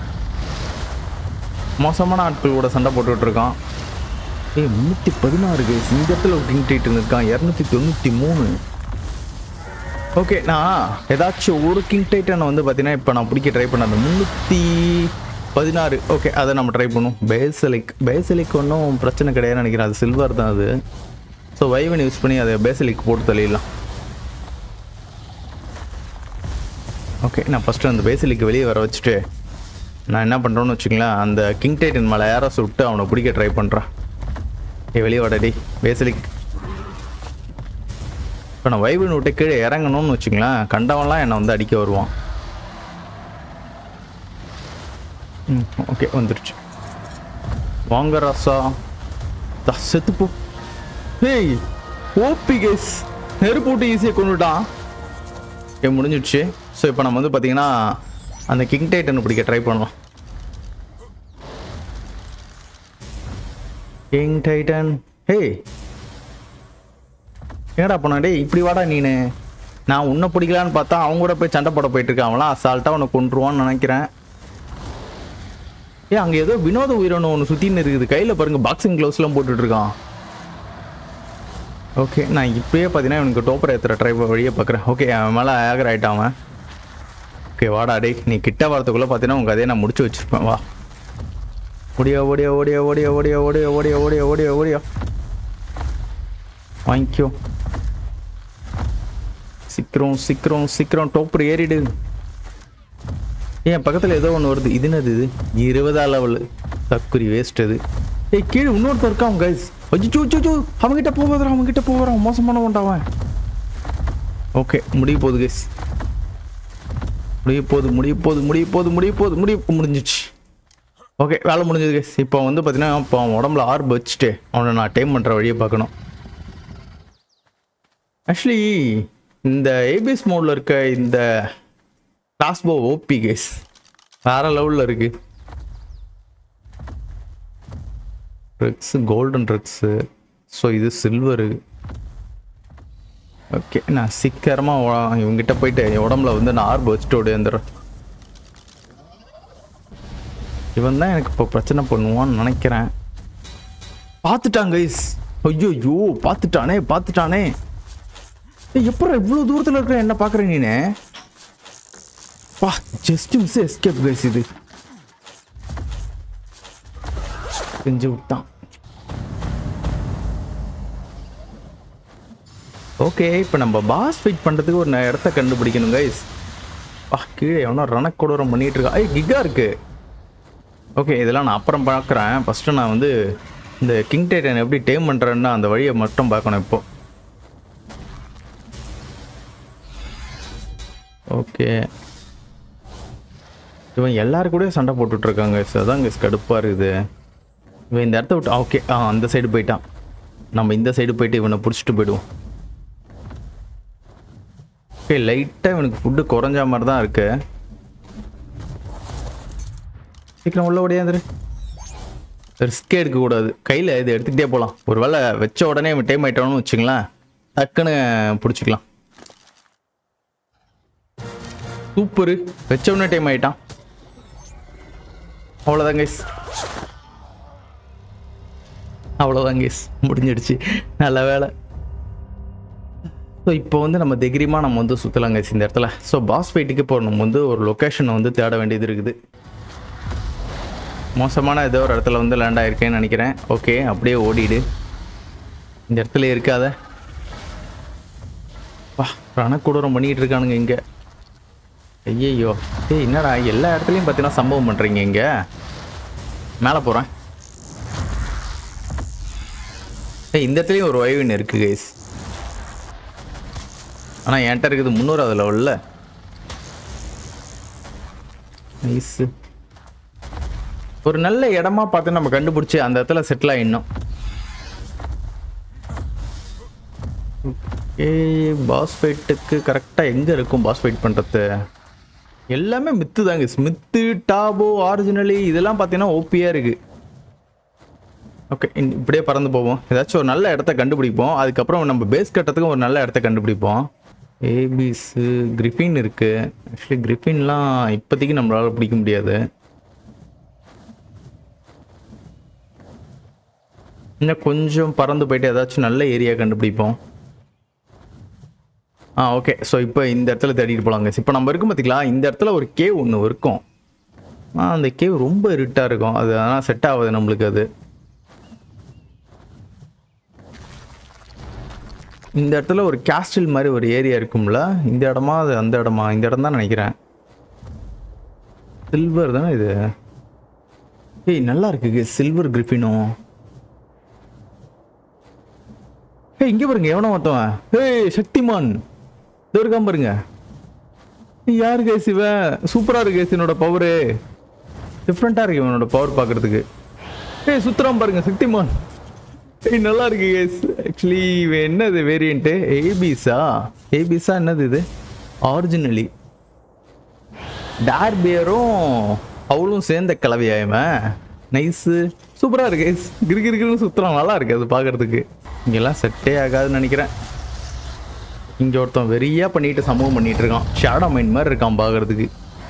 மோசமான ஆட்கள் கூட சண்டை போட்டுக்கிட்டு இருக்கான் ஏய் முந்நூற்றி பதினாறு கேஸ் இந்த இடத்துல ஒரு கிங் டைட்டன் இருக்கான் இரநூத்தி தொண்ணூற்றி மூணு ஓகே நான் ஏதாச்சும் ஒரு கிங் டைட்டனை வந்து பார்த்தீங்கன்னா இப்போ நான் பிடிக்க ட்ரை பண்ண அந்த முந்நூற்றி பதினாறு ஓகே அதை நம்ம ட்ரை பண்ணுவோம் பேசலிக் பேசலிக் ஒன்றும் பிரச்சனை கிடையாதுன்னு நினைக்கிறேன் அது சில்வர் தான் அது ஸோ வைவன் யூஸ் பண்ணி அதை பேசலிக் போட்டு தள்ளிடலாம் ஓகே நான் ஃபஸ்ட்டு அந்த பேசலிக்கு வெளியே வர வச்சுட்டு நான் என்ன பண்ணுறோன்னு வச்சுங்களேன் அந்த கிங் டைட்டன் மேலே ஏரஸ் விட்டு அவனை பிடிக்க ட்ரை பண்ணுறான் ஏ வெளியே வாடடி பேசலிக் இப்போ நான் வைவன் விட்டு கீழே இறங்கணும்னு வச்சுங்களேன் கண்டவன்லாம் என்னை வந்து அடிக்க வருவான் ம் ஓகே வந்துருச்சு வாங்க ராசா தா செத்துப்போ ஹேய் ஓபி கேஸ் நெருப்பு விட்டு ஈஸியாக கொண்டுட்டான் ஓகே முடிஞ்சிடுச்சு ஸோ இப்போ நம்ம வந்து பார்த்தீங்கன்னா அந்த கிங் டைட்டன் பிடிக்க ட்ரை பண்ணலாம் கிங் டைட்டன் ஹேய் என்னடா பண்ணா டேய் இப்படி வாடா நீனு நான் உன்னை பிடிக்கலான்னு பார்த்தா அவங்க கூட போய் சண்டை போட போயிட்டு இருக்கான் அவன்லாம் அசால்ட்டாக உன்னை கொண்டுருவான்னு நினைக்கிறேன் ஏ அங்கே ஏதோ வினோத உயிரினம் ஒன்று சுற்றின்னு இருக்குது கையில் பாருங்க பாக்ஸிங் க்ளவுஸ்லாம் போட்டுட்டு இருக்கான் ஓகே நான் இப்பயே பார்த்தீங்கன்னா இவனுக்கு டோப்பர் ஏற்றுற ட்ரை வழியே பார்க்குறேன் ஓகே அவன் மேலே ஆகர் ஆகிட்டான் அவன் ஓகே வாடா டேய் நீ கிட்ட வரதுக்குள்ளே பார்த்தீங்கன்னா உங்கள் கதையை நான் முடிச்சு வச்சிருப்பேன் வா ஓடியா ஓடியா ஓடியா ஓடியா ஓடியா ஓடியா ஓடியா ஓடியா ஓடியா ஓடியா வாங்கிக்கோ சீக்கிரம் சீக்கிரம் சீக்கிரம் டோப்பர் ஏறிடு ஏன் பக்கத்தில் ஏதோ ஒன்று வருது இது என்னது இது இருபதா லெவல் தக்குரி வேஸ்ட் அது ஏய் கீழே இன்னொருத்தர் இருக்கான் கைஸ் அஜிச்சோ அஜிச்சோ அவன்கிட்ட போவாதான் அவன்கிட்ட போவான் மோசமான கொண்டாவன் ஓகே முடிய போகுது கைஸ் முடிய போகுது முடிய போகுது முடிய போகுது முடிய போகுது முடிய முடிஞ்சிச்சு ஓகே வேலை முடிஞ்சது கைஸ் இப்போ வந்து பார்த்தீங்கன்னா இப்போ அவன் உடம்புல ஆர்பு வச்சுட்டு அவனை நான் டைம் பண்ணுற வழியை பார்க்கணும் ஆக்சுவலி இந்த ஏபிஎஸ் மோடில் இருக்க இந்த கிளாஸ்போ ஓபி கேஸ் வேற லெவலில் இருக்கு ட்ரக்ஸு கோல்டன் ட்ரக்ஸு ஸோ இது சில்வரு ஓகே நான் சீக்கிரமாக இவங்ககிட்ட போயிட்டு என் உடம்புல வந்து நான் ஆர்பு வச்சுட்டு ஓடியாந்துடுறேன் இவன் தான் எனக்கு இப்போ பிரச்சனை பண்ணுவான்னு நினைக்கிறேன் பார்த்துட்டான் கைஸ் ஐயோ ஐயோ பார்த்துட்டானே பார்த்துட்டானே ஏய் எப்போ இவ்வளோ தூரத்தில் இருக்கிற என்ன பார்க்குற நீனே பா ஜஸ்ட் மிஸ் எஸ்கேப் கைஸ் இது செஞ்சு விட்டான் ஓகே இப்போ நம்ம பாஸ் ஃபைட் பண்ணுறதுக்கு ஒரு ந- இடத்த கண்டுபிடிக்கணும் கைஸ் பா கீழே எவனோ ரணக்கொடூரம் பண்ணிட்டு இருக்கா ஐய் கிகா இருக்கு ஓகே இதெல்லாம் நான் அப்புறம் பார்க்குறேன் ஃபஸ்ட்டு நான் வந்து இந்த கிங் டைட்டன் எப்படி டேம் பண்ணுறேன்னு அந்த வழியை மட்டும் பார்க்கணும் இப்போ ஓகே இவன் எல்லாரு கூடயும் சண்டை போட்டுட்டு இருக்காங்க guys. அதான் guys கடுப்பாக இருக்குது இவன் இந்த இடத்த விட்டு ஓகே ஆ அந்த சைடு போயிட்டான் நம்ம இந்த சைடு போயிட்டு இவனை பிடிச்சிட்டு போயிடுவோம் ஓகே லைட்டாக இவனுக்கு ஃபுட்டு குறைஞ்ச மாதிரி தான் இருக்கு சீக்கிரம் உள்ள ஓடியாந்துரு ரிஸ்கே எடுக்கக்கூடாது கையில் இது எடுத்துக்கிட்டே போகலாம் ஒரு வேளை வச்ச உடனே இவன் டைம் ஆயிட்டான்னு வச்சுங்களேன் டக்குன்னு பிடிச்சிக்கலாம் சூப்பரு வச்ச உடனே டைம் ஆயிட்டான் அவ்வளோதான் கைஸ் அவ்வளோதான் கைஸ் முடிஞ்சிடுச்சு நல்ல வேலை ஸோ இப்போ வந்து நம்ம தைரியமாக நம்ம வந்து சுற்றலாம் கைஸ் இந்த இடத்துல ஸோ பாஸ் ஃபைட்டுக்கு இப்போ நம்ம வந்து ஒரு லொக்கேஷனை வந்து தேட வேண்டியது இருக்குது மோசமான ஏதோ ஒரு இடத்துல வந்து லேண்ட் ஆயிருக்கேன்னு நினைக்கிறேன் ஓகே அப்படியே ஓடிடு இந்த இடத்துல இருக்காத வா ரணக்கூடரம் பண்ணிட்டு இருக்கானுங்க இங்கே ஐயையோ ஏய் என்னடா எல்லா இடத்துலையும் பார்த்தீங்கன்னா சம்பவம் பண்ணுறீங்க இங்கே மேலே போகிறேன் ஏய் இந்த இடத்துலையும் ஒரு வைவின் இருக்குது கைஸ் ஆனால் என்கிட்ட இருக்குது முந்நூறாவது லெவலில் நைஸு ஒரு நல்ல இடமா பார்த்து நம்ம கண்டுபிடிச்சி அந்த இடத்துல செட்டில் ஆயிடணும் ஏ பாஸ் ஃபைட்டுக்கு கரெக்டாக எங்கே இருக்கும் பாஸ் ஃபைட் பண்ணுறது எல்லாமே மித்து தாங்க ஸ்மித்து டாபோ ஆரிஜினலி இதெல்லாம் பார்த்தீங்கன்னா ஓபியாக இருக்குது ஓகே இப்படியே பறந்து போவோம் ஏதாச்சும் ஒரு நல்ல இடத்த கண்டுபிடிப்போம் அதுக்கப்புறம் நம்ம பேஸ் கட்டத்துக்கும் ஒரு நல்ல இடத்த கண்டுபிடிப்போம் ஏபிஸு கிரிஃபின் இருக்குது ஆக்சுவலி கிரிஃபின்லாம் இப்போதைக்கு நம்மளால பிடிக்க முடியாது இன்னும் கொஞ்சம் பறந்து போயிட்டு ஏதாச்சும் நல்ல ஏரியா கண்டுபிடிப்போம் ஆ ஓகே ஸோ இப்போ இந்த இடத்துல தேடிட்டு போகலாங்க இப்போ நம்ம இருக்கும் பார்த்தீங்களா இந்த இடத்துல ஒரு கேவ் ஒன்று இருக்கும் ஆ அந்த கேவ் ரொம்ப இருட்டாக இருக்கும் அது ஆனால் செட் ஆகுது நம்மளுக்கு அது இந்த இடத்துல ஒரு கேஸ்டில் மாதிரி ஒரு ஏரியா இருக்கும்ல இந்த இடமா அது அந்த இடமா இந்த இடம் தான் நினைக்கிறேன் சில்வர் தானே இது ஏய் நல்லா இருக்கு சில்வர் கிரிஃபினும் ஏய் இங்க பாருங்க எவனோ ஒருத்தவன் ஏய் சக்திமான் இதோ இருக்கான் பாருங்க ஏய், யாரு கேஸ் இவன் சூப்பரா இருக்கு கேஸ் என்னோட பவரு டிஃப்ரெண்டா இருக்கு இவனோட பவர் பார்க்கிறதுக்கு ஏய் சுத்துறான் பாருங்க சக்திமான் ஏய் நல்லா இருக்கு கேஸ் ஆக்சுவலி இவன் என்னது வேரியண்ட்டு ஏபிஸா ஏபிஸா என்னது இது ஆரிஜினலி டார்பியரும் அவளும் சேர்ந்த கலவையாயவன் நைஸு சூப்பராக இருக்கு கிரு கிரு கிருன்னு சுற்றுறான் நல்லா இருக்கு அது பார்க்கறதுக்கு இங்கெல்லாம் செட்டே ஆகாதுன்னு நினைக்கிறேன் இங்கே ஒருத்தன் வெறியா பண்ணிட்டு சமூகம் பண்ணிட்டு இருக்கான் ஷேடோ மைண்ட் மாதிரி இருக்கான் பார்க்கறதுக்கு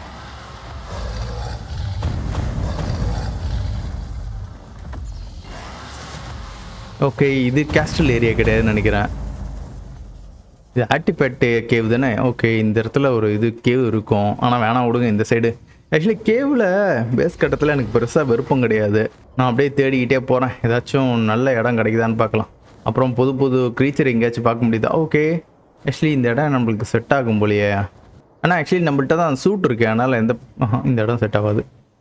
ஓகே இது கேஸ்டல் ஏரியா கிடையாதுன்னு நினைக்கிறேன் இது ஆட்டிப்பேட்டு கேவ் தானே ஓகே இந்த இடத்துல ஒரு இது கேவ் இருக்கும் ஆனால் வேணாம் விடுங்க இந்த சைடு ஆக்சுவலி கேவில் பேஸ் கட்டத்தில் எனக்கு பெருசாக விருப்பம் கிடையாது நான் அப்படியே தேடிக்கிட்டே போகிறேன் ஏதாச்சும் நல்ல இடம் கிடைக்குதான்னு பார்க்கலாம் அப்புறம் புது புது க்ரீச்சர் எங்கேயாச்சும் பார்க்க முடியுதா ஓகே ஆக்சுவலி இந்த இடம் நம்மளுக்கு செட் ஆகும் போலியே ஆனால் ஆக்சுவலி நம்மள்ட்ட தான் சூட் இருக்கு அதனால் எந்த ஆஹா, இந்த இடம் செட் ஆகாது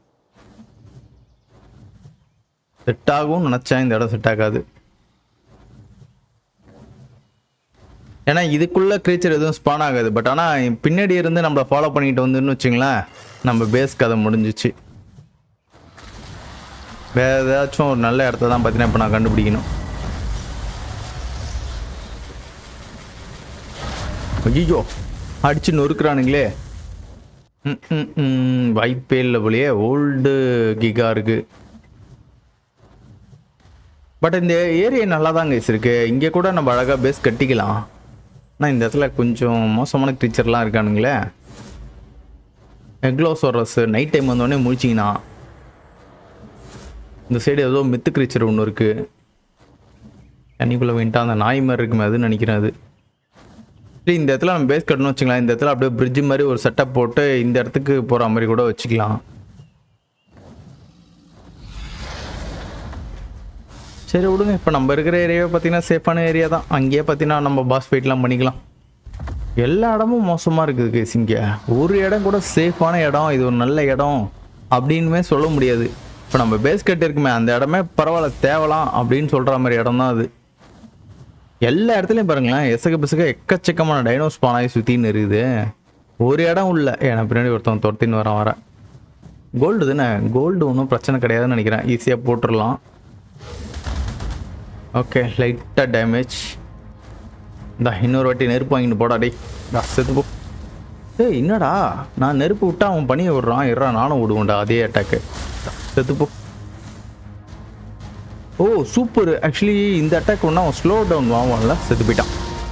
செட் ஆகும்னு நினச்சேன் இந்த இடம் செட் ஆகாது ஏன்னா இதுக்குள்ள க்ரீச்சர் எதுவும் ஸ்பான் ஆகாது பட் ஆனால் பின்னாடி இருந்து நம்மளை ஃபாலோ பண்ணிட்டு வந்துன்னு வச்சுங்களேன் நம்ம பேஸ் கதை முடிஞ்சிச்சு வேற ஏதாச்சும் ஒரு நல்ல இடத்த தான் பார்த்தீங்கன்னா இப்போ நான் கண்டுபிடிக்கணும் ஐயோ அடிச்சு நொறுக்குறானுங்களே ம், ம், ம், வாய்ப்பே இல்லை போலயே ஓல்டு கிகா இருக்கு பட் இந்த ஏரியா நல்லா தாங்க இருக்கு இங்கே கூட நம்ம அழகாக பேஸ் கட்டிக்கலாம் ஆனால் இந்த இடத்துல கொஞ்சம் மோசமான க்ரீச்சர்லாம் இருக்கானுங்களே எக்லோசோரஸ் நைட் டைம் வந்தோடனே முழிச்சிங்கன்னா இந்த சைடு ஏதோ மித்து க்ரீச்சர் ஒன்று இருக்குது தண்ணிக்குள்ளே வேண்டாம் அந்த நாய் மாதிரி இருக்குமே அதுன்னு நினைக்கிறேன் அது சரி இந்த இடத்துல நம்ம பேஸ் கட்டணும் வச்சுக்கலாம் இந்த இடத்துல அப்படியே பிரிட்ஜ் மாதிரி ஒரு செட்டப் போட்டு இந்த இடத்துக்கு போகிற மாதிரி கூட வச்சுக்கலாம் சரி விடுங்க இப்போ நம்ம இருக்கிற ஏரியாவை பார்த்தீங்கன்னா சேஃபான ஏரியா தான் அங்கேயே பார்த்தீங்கன்னா நம்ம பாஸ் ஃபைட்லாம் பண்ணிக்கலாம் எல்லா இடமும் மோசமாக இருக்குது கேஸ் இங்கே ஒரு இடம் கூட சேஃபான இடம் இது ஒரு நல்ல இடம் அப்படின்னுமே சொல்ல முடியாது இப்போ நம்ம பேஸ் கட் இருக்குமே அந்த இடமே பரவாயில்ல தேவலாம் அப்படின்னு சொல்கிற மாதிரி இடம் தான் அது எல்லா இடத்துலையும் பாருங்களேன் எசக பிசக எக்கச்சக்கமான டைனோஸ் பானாய் சுற்றின்னு இருக்குது ஒரு இடம் உள்ள எனக்கு பின்னாடி ஒருத்தன் துரத்தின்னு வரான் வர கோல்டு தானே கோல்டு ஒன்றும் பிரச்சனை கிடையாதுன்னு நினைக்கிறேன் ஈஸியாக போட்டுடலாம் ஓகே லைட்டாக டேமேஜ் இந்த இன்னொரு வாட்டி நெருப்பு வாங்கிட்டு போடா டேய் இந்தா, செத்து போ ஏய் என்னடா நான் நெருப்பு விட்டா அவன் பண்ணி விடுறான் இருறா நானும் விடுவேன்டா அதே அட்டாக்கு செத்து போ ஓ சூப்பர் ஆக்சுவலி இந்த அட்டாக் ஒன்றா அவன் ஸ்லோ டவுன் வாங்குவான்ல செத்து போயிட்டான்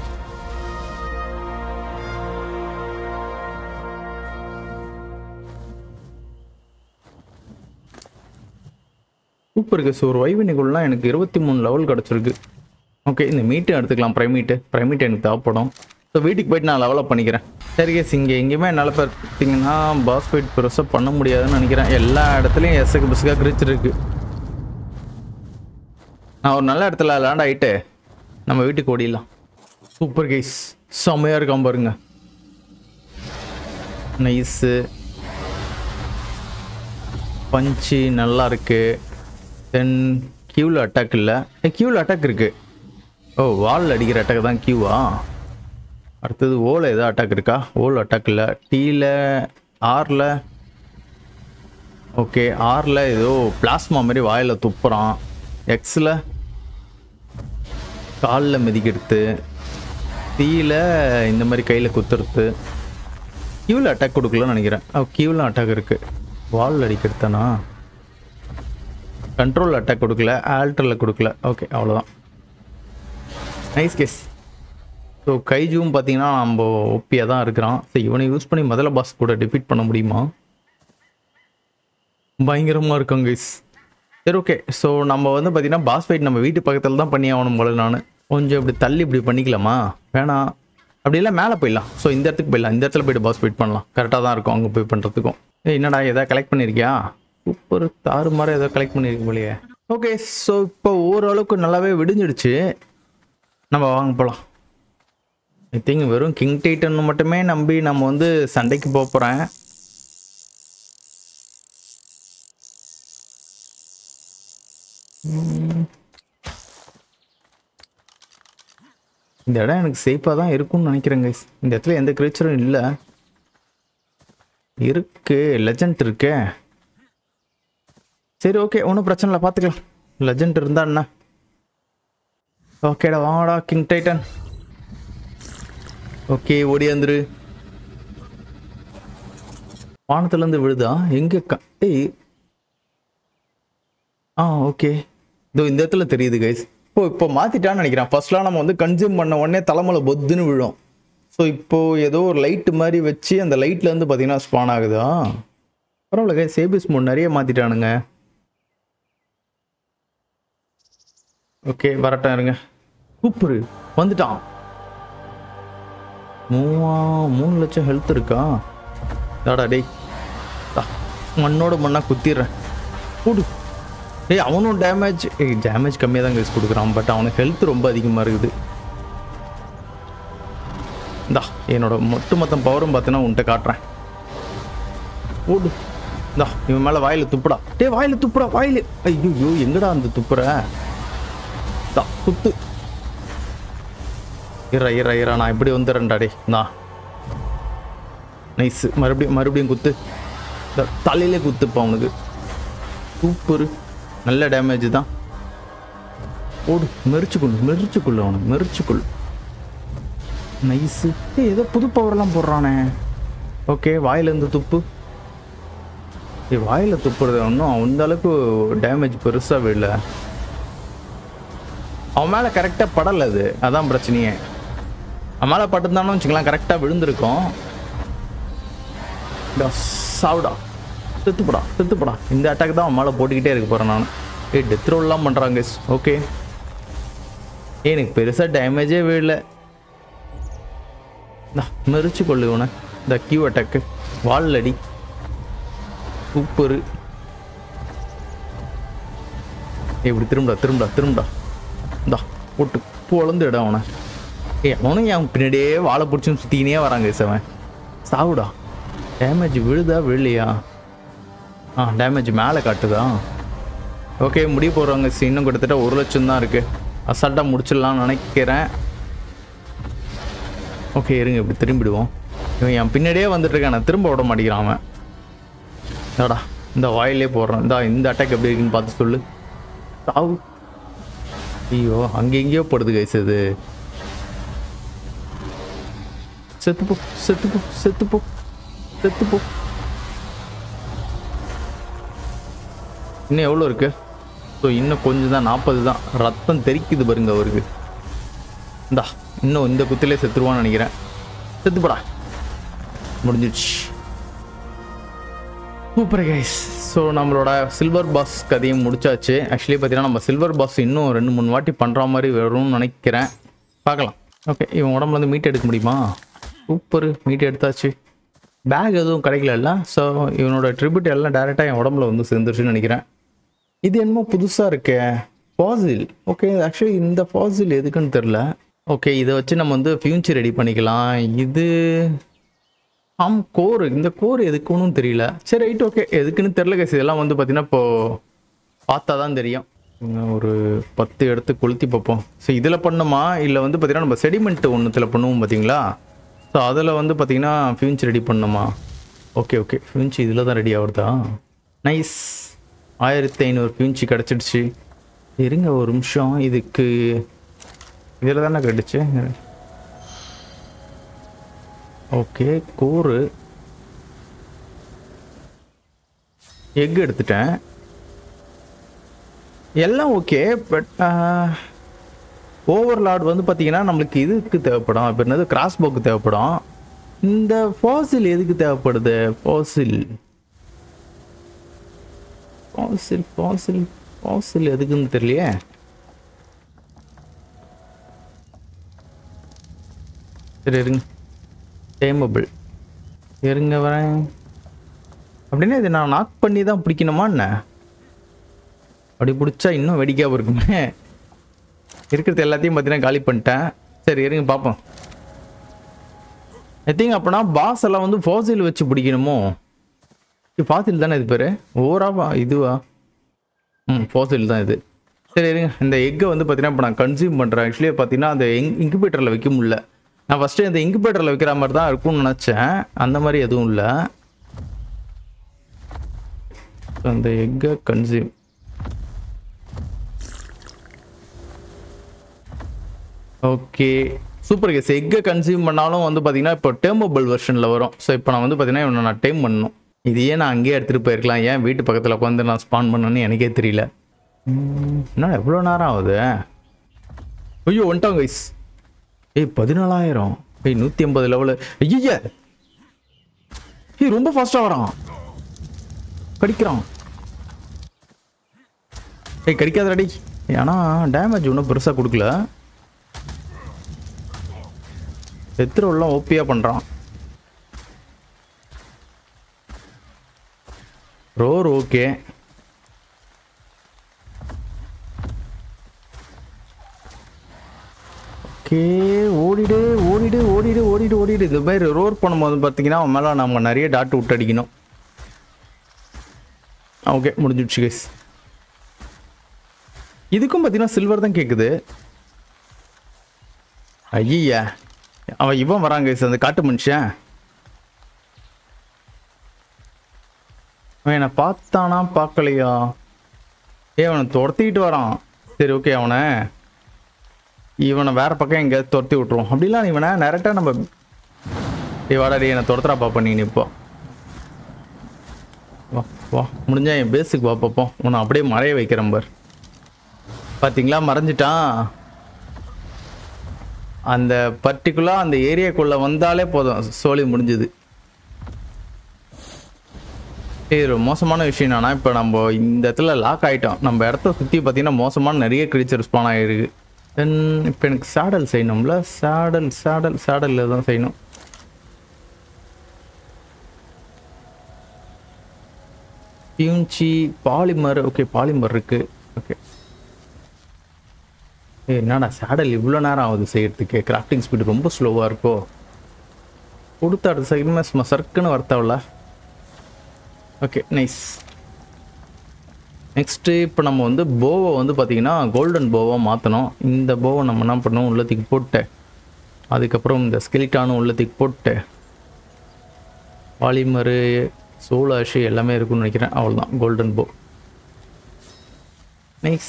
சூப்பர் கேஸ் ஒரு வைவினிக்குள்ளலாம் எனக்கு இருபத்தி மூணு லெவல் கிடச்சிருக்கு ஓகே இந்த மீட்டு எடுத்துக்கலாம் ப்ரைமீட்டு ப்ரைமீட் எனக்கு தேவைப்படும் ஸோ வீட்டுக்கு போயிட்டு நான் லெவலப் பண்ணிக்கிறேன் சரி கேஸ் இங்கே எங்கேயுமே என்னால் பார்த்தீங்கன்னா பாஸ் ஃபைட் பெருசாக பண்ண முடியாதுன்னு நினைக்கிறேன் எல்லா இடத்துலையும் எசக்கு பிசுக்காக கிரிச்சிருக்கு நான் ஒரு நல்ல இடத்துல லேண்ட் ஆகிட்டு நம்ம வீட்டுக்கு ஓடிடலாம் சூப்பர் கேஸ் செம்மையாக இருக்கான் பாருங்க நைஸு பஞ்சு நல்லா இருக்கு தென் கியூவில் அட்டாக் இல்லை கியூவில் அட்டாக் இருக்கு ஓ வால் அடிக்கிற அட்டாக் தான் கியூவா அடுத்தது ஓல ஏதோ அட்டாக் இருக்கா ஓல் அட்டாக் இல்லை டீல ஆரில் ஓகே ஆரில் ஏதோ பிளாஸ்மா மாதிரி வாயில் துப்புறான் எக்ஸில் காலில் மிதிக்கிறது தீயில் இந்த மாதிரி கையில் குத்துறது கியூவில் அட்டாக் கொடுக்கலன்னு நினைக்கிறேன் ஓ கியூவில் அட்டாக் இருக்குது வால் அடிக்கிறதுனா கண்ட்ரோல் அட்டாக் கொடுக்கல ஆல்டரில் கொடுக்கல ஓகே அவ்வளோதான் நைஸ் கேஸ் ஸோ கைஜுவும் பார்த்தீங்கன்னா நம்ம ஒப்பியாக தான் இருக்கிறான் ஸோ இவனை யூஸ் பண்ணி முதல்ல பாஸ் கூட டிஃபீட் பண்ண முடியுமா பயங்கரமாக இருக்கும் கைஸ் சரி ஓகே ஸோ நம்ம வந்து பார்த்தீங்கன்னா பாஸ் ஃபைட் நம்ம வீட்டு பக்கத்தில் தான் பண்ணி ஆகணும் போல நான் கொஞ்சம் இப்படி தள்ளி இப்படி பண்ணிக்கலாமா வேணாம் அப்படி இல்லை மேலே போயிடலாம் ஸோ இந்த இடத்துக்கு போயிடலாம் இந்த இடத்துல போயிட்டு பாஸ் ஃபைட் பண்ணலாம் கரெக்டாக தான் இருக்கும் அங்கே போய் பண்ணுறதுக்கும் ஏய் என்னடா எதாவது கலெக்ட் பண்ணியிருக்கியா சூப்பர் தாறு மாதிரி ஏதோ கலெக்ட் பண்ணியிருக்க போலையே ஓகே ஸோ இப்போ ஓரளவுக்கு நல்லாவே விடிஞ்சிடுச்சு நம்ம வாங்க போகலாம் ஐ திங்க் வெறும் கிங் டைட்டன் மட்டுமே நம்பி நம்ம வந்து சண்டைக்கு போக போகிறேன் இந்த இடம் எனக்கு சேஃபாக தான் இருக்கும்னு நினைக்கிறேன் guys இந்த இடத்துல எந்த கிரீச்சரும் இல்லை இருக்கு லெஜண்ட் இருக்கே சரி ஓகே ஒன்றும் பிரச்சனை இல்லை பார்த்துக்கலாம் லெஜண்ட் இருந்தா என்ன ஓகேடா வாங்கடா கிங் டைட்டன் ஓகே ஓடியாந்துரு வானத்துலேருந்து விழுதா எங்கே க ஏய் ஆ ஓகே இதோ இந்த இடத்துல தெரியுது கைஸ் இப்போ இப்போ மாற்றிட்டான்னு நினைக்கிறேன் ஃபர்ஸ்ட்லாம் நம்ம வந்து கன்சியூம் பண்ண உடனே தலைமலை பொத்துன்னு விழும் ஸோ இப்போ ஏதோ ஒரு லைட்டு மாதிரி வச்சு அந்த லைட்லேருந்து பார்த்தீங்கன்னா ஸ்பான் ஆகுதா பரவாயில்ல கைஸ் சேபிஸ் மோட் நிறைய மாற்றிட்டானுங்க ஓகே வரட்டும் இருங்க சூப்பரு வந்துட்டான் மூவா மூணு லட்சம் ஹெல்த் இருக்கா தாடா டேய் தா, மண்ணோட மண்ணா குத்திடுறேன் கூடு ஏய் அவனும் டேமேஜ் ஏய் டேமேஜ் கம்மியாக தான் கைஸ் கொடுக்குறான் பட் அவனுக்கு ஹெல்த் ரொம்ப அதிகமாக இருக்குது இந்தா என்னோட மொட்டு மொத்தம் பவரும் பார்த்தீங்கன்னா உன்கிட்ட காட்டுறேன் ஓடு இந்தா இவன் மேலே வாயில் துப்புடா டேய் வாயில் துப்புடா வாயில் ஐயோ எங்கடா அந்த துப்புற தா குத்து இறா இறா இறா நான் இப்படி வந்துடுறேன்டா டே நான் நைஸு மறுபடியும் மறுபடியும் குத்து இந்த தலையிலே குத்துப்பா அவனுக்கு சூப்பரு நல்ல டேமேஜ் தான் ஓடு மெரிச்சுக்கொள்ளு மெரிச்சுக்கொள்ளு அவனுக்கு மெரிச்சுக்கொள்ளு நைஸு ஏய் ஏதோ புது பவர்லாம் போடுறானே ஓகே வாயிலேருந்து துப்பு ஏய் வாயில் துப்புறது ஒன்றும் அந்த அளவுக்கு டேமேஜ் பெருசாகவே இல்லை அவன் மேலே கரெக்டாக படலை அது அதான் பிரச்சனையே அவன் மேலே பட்டிருந்தானு வச்சுக்கலாம் கரெக்டாக விழுந்திருக்கும் டா, சாவுடா செத்துப்படா செத்துப்படா இந்த அட்டாக் தான் அவன் மேலே போட்டுக்கிட்டே இருக்க போகிறேன் நான் ஏய் டெத் ரோல்லாம் பண்ணுறாங்க ஓகே ஏய் எனக்கு பெருசாக டேமேஜே விழல இந்தா, மெரிச்சு கொள்ளு உன இந்த கியூ அட்டாக்கு வால் அடி சூப்பரு ஏய், இப்படி திரும்படா திரும்படா திரும்படா இந்தா போட்டு பொழந்து இடம் அவனை ஏய் அவனும் என் பின்னாடியே வாழை பிடிச்சுன்னு சுற்றிக்கினே வராங்க செவன் சாவுடா டேமேஜ் விழுதா விழலையா ஆ டேமேஜ் மேலே காட்டுதா ஓகே முடிய போகிறவங்க இன்னும் கிட்டத்தட்ட ஒரு லட்சம் தான் இருக்குது அசால்ட்டாக முடிச்சிடலாம்னு நினைக்கிறேன் ஓகே இருங்க இப்படி திரும்பிடுவோம் இவன் என் பின்னாடியே வந்துட்டு இருக்கான் நான் திரும்ப விட மாட்டேங்கிறான் அவன் ஏடா இந்த வாயிலே போடுறேன் இந்த இந்த அட்டாக் எப்படி இருக்குன்னு பார்த்து சொல்லு சாவு ஐயோ அங்கே எங்கேயோ படுது கைஸ் இது செத்து போ செத்து போ செத்து போ செத்து போ இன்னும் எவ்வளோ இருக்கு ஸோ இன்னும் கொஞ்சம் தான் நாற்பது தான் ரத்தம் தெறிக்குது பாருங்க அவருக்கு இந்தா இன்னும் இந்த குத்திலே செத்துருவான்னு நினைக்கிறேன் செத்துப்படா முடிஞ்சிடுச்சு சூப்பர் கைஸ் ஸோ நம்மளோட சில்வர் பாஸ் கதையும் முடிச்சாச்சு ஆக்சுவலி பார்த்தீங்கன்னா நம்ம சில்வர் பாஸ் இன்னும் ரெண்டு மூணு வாட்டி பண்ணுற மாதிரி வரும்னு நினைக்கிறேன் பார்க்கலாம் ஓகே இவன் உடம்புல இருந்து மீட் எடுக்க முடியுமா சூப்பர் மீட் எடுத்தாச்சு பேக் எதுவும் கிடைக்கல ஸோ இவனோட ட்ரிபியூட் எல்லாம் டேரெக்டாக என் உடம்புல வந்து சேர்ந்துருச்சுன்னு நினைக்கிறேன் இது என்னமோ புதுசாக இருக்கே ஃபாசில் ஓகே ஆக்சுவலி இந்த ஃபாசில் எதுக்குன்னு தெரில ஓகே இதை வச்சு நம்ம வந்து ஃபியூச்சர் ரெடி பண்ணிக்கலாம் இது ஆம் கோர் இந்த கோர் எதுக்குன்னு தெரியல சரி ரைட் ஓகே எதுக்குன்னு தெரில கேஸ் இதெல்லாம் வந்து பார்த்தீங்கன்னா இப்போ பார்த்தா தான் தெரியும் இன்னும் ஒரு பத்து இடத்து கொளுத்தி பார்ப்போம் ஸோ இதில் பண்ணுமா இல்லை வந்து பார்த்தீங்கன்னா நம்ம செடிமெண்ட் ஒன்றுத்தில் பண்ணுவோம் பார்த்தீங்களா ஸோ அதில் வந்து பார்த்தீங்கன்னா ஃபியூன்ச் ரெடி பண்ணுமா ஓகே ஓகே ஃபியூன்ச் இதில் தான் ரெடி ஆகுறதா நைஸ் ஆயிரத்தி ஐநூறு ஃபியூன்ச்சு கிடச்சிடுச்சு இருங்க ஒரு நிமிஷம் இதுக்கு இதில் தானே கிடச்சி ஓகே கூறு எக் எடுத்துட்டேன் எல்லாம் ஓகே பட் ஓவர்லாட் வந்து பார்த்தீங்கன்னா நம்மளுக்கு இதுக்கு தேவைப்படும் இப்போ என்னது கிராஸ் போக்கு தேவைப்படும் இந்த ஃபாசில் எதுக்கு தேவைப்படுது ஃபாசில் ஃபாசில் ஃபாசில் ஃபாசில் எதுக்குன்னு தெரியலையே சரி இருங்க டேமபிள் இருங்க வரேன் அப்படின்னா இது நான் நாக் பண்ணி தான் பிடிக்கணுமா என்ன அப்படி பிடிச்சா இன்னும் வெடிக்காம இருக்குமே இருக்கிறது எல்லாத்தையும் பார்த்தீங்கன்னா காலி பண்ணிட்டேன் சரி இருங்க பார்ப்போம் ஐ திங்க் அப்போனா பாஸ் எல்லாம் வந்து ஃபாசில் வச்சு பிடிக்கணுமோ ஃபாசில் தானே இது பேர் ஓவரா இதுவா ம் ஃபாசில் தான் இது சரி இருங்க இந்த எக்கை வந்து பார்த்தீங்கன்னா இப்போ நான் கன்சியூம் பண்ணுறேன் ஆக்சுவலி பார்த்தீங்கன்னா அந்த இங் இன்குபேட்டரில் வைக்க முடியல நான் ஃபஸ்ட்டு இந்த இன்குபேட்டரில் வைக்கிற மாதிரி தான் இருக்கும்னு நினச்சேன் அந்த மாதிரி எதுவும் இல்லை அந்த எக்கை கன்சியூம் ஓகே சூப்பர் கேஸ் எக்கை கன்சியூம் பண்ணாலும் வந்து பார்த்தீங்கன்னா இப்போ டேமபிள் வெர்ஷனில் வரும் ஸோ இப்போ நான் வந்து பார்த்தீங்கன்னா இவனை நான் டைம் பண்ணணும் இது ஏன் நான் அங்கேயே எடுத்துகிட்டு போயிருக்கலாம் ஏன் வீட்டு பக்கத்தில் உட்காந்து நான் ஸ்பான் பண்ணணும்னு எனக்கே தெரியல ம், என்ன எவ்வளோ நேரம் ஆகுது ஐயோ வந்துட்டாங்க கைஸ் ஏய் பதினாலாயிரம் ஏய் நூற்றி ஐம்பது லெவலு ஐய ஏய் ரொம்ப ஃபாஸ்ட்டாக வரான் கடிக்கிறான் ஏய் கடிக்காதடி ஏன்னா டேமேஜ் ஒன்றும் பெருசாக கொடுக்கல எத்திரவெல்லாம் ஓப்பியாக பண்ணுறான் ரோர் ஓகே ஓகே ஓடிடு ஓடிடு ஓடிடு ஓடிடு ஓடிடு இது மாதிரி ரோர் பண்ணும்போது பார்த்தீங்கன்னா அவன் மேலே நம்ம நிறைய டாட் விட்டு அடிக்கணும் ஓகே முடிஞ்சிடுச்சு கைஸ் இதுக்கும் பார்த்தீங்கன்னா சில்வர் தான் கேட்குது ஐயா அவன் இவன் வராங்க கைஸ் அந்த காட்டு மனுஷன் அவன் என்னை பார்த்தானா பார்க்கலையா ஏ அவனை துரத்திக்கிட்டு வரான் சரி ஓகே அவனை இவனை வேற பக்கம் எங்கேயாவது துரத்தி விட்ருவோம் அப்படிலாம் இவனை டேரெக்டாக நம்ம ஏ வாடாடி என்னை துரத்துறா பாப்பா நீ இப்போ வா வா முடிஞ்சா என் பேஸுக்கு வா பார்ப்போம் உன்னை அப்படியே மறைய வைக்கிறேன் பார் பார்த்தீங்களா மறைஞ்சிட்டான் அந்த பர்டிகுலர் அந்த ஏரியாக்குள்ளே வந்தாலே போதும் சோழி முடிஞ்சுது இது ஒரு மோசமான விஷயம் என்னன்னா இப்போ நம்ம இந்த இடத்துல லாக் ஆகிட்டோம் நம்ம இடத்த சுற்றி பார்த்தீங்கன்னா மோசமான நிறைய கிரீச்சர் ஸ்பான் ஆகிருக்கு தென் இப்போ எனக்கு சேடல் செய்யணும்ல சேடல் சேடல் சேடலில் தான் செய்யணும் பியூஞ்சி பாலிமர் ஓகே பாலிமர் இருக்கு ஓகே ஏய் என்னடா சேடல் இவ்வளோ நேரம் ஆகுது செய்யறதுக்கு கிராஃப்டிங் ஸ்பீடு ரொம்ப ஸ்லோவாக இருக்கோ கொடுத்த அடுத்த செகண்ட் சும்மா சர்க்குன்னு வரத்தவல ஓகே நைஸ் நெக்ஸ்ட்டு இப்போ நம்ம வந்து போவை வந்து பார்த்திங்கன்னா கோல்டன் போவாக மாற்றணும் இந்த போவை நம்ம என்ன பண்ணோம் உள்ளத்துக்கு போட்டு அதுக்கப்புறம் இந்த ஸ்கெலிட்டானும் உள்ளத்துக்கு போட்டு பாலிமரு சோல் ஆஷு எல்லாமே இருக்கும்னு நினைக்கிறேன் அவ்வளோதான் கோல்டன் போ நைஸ்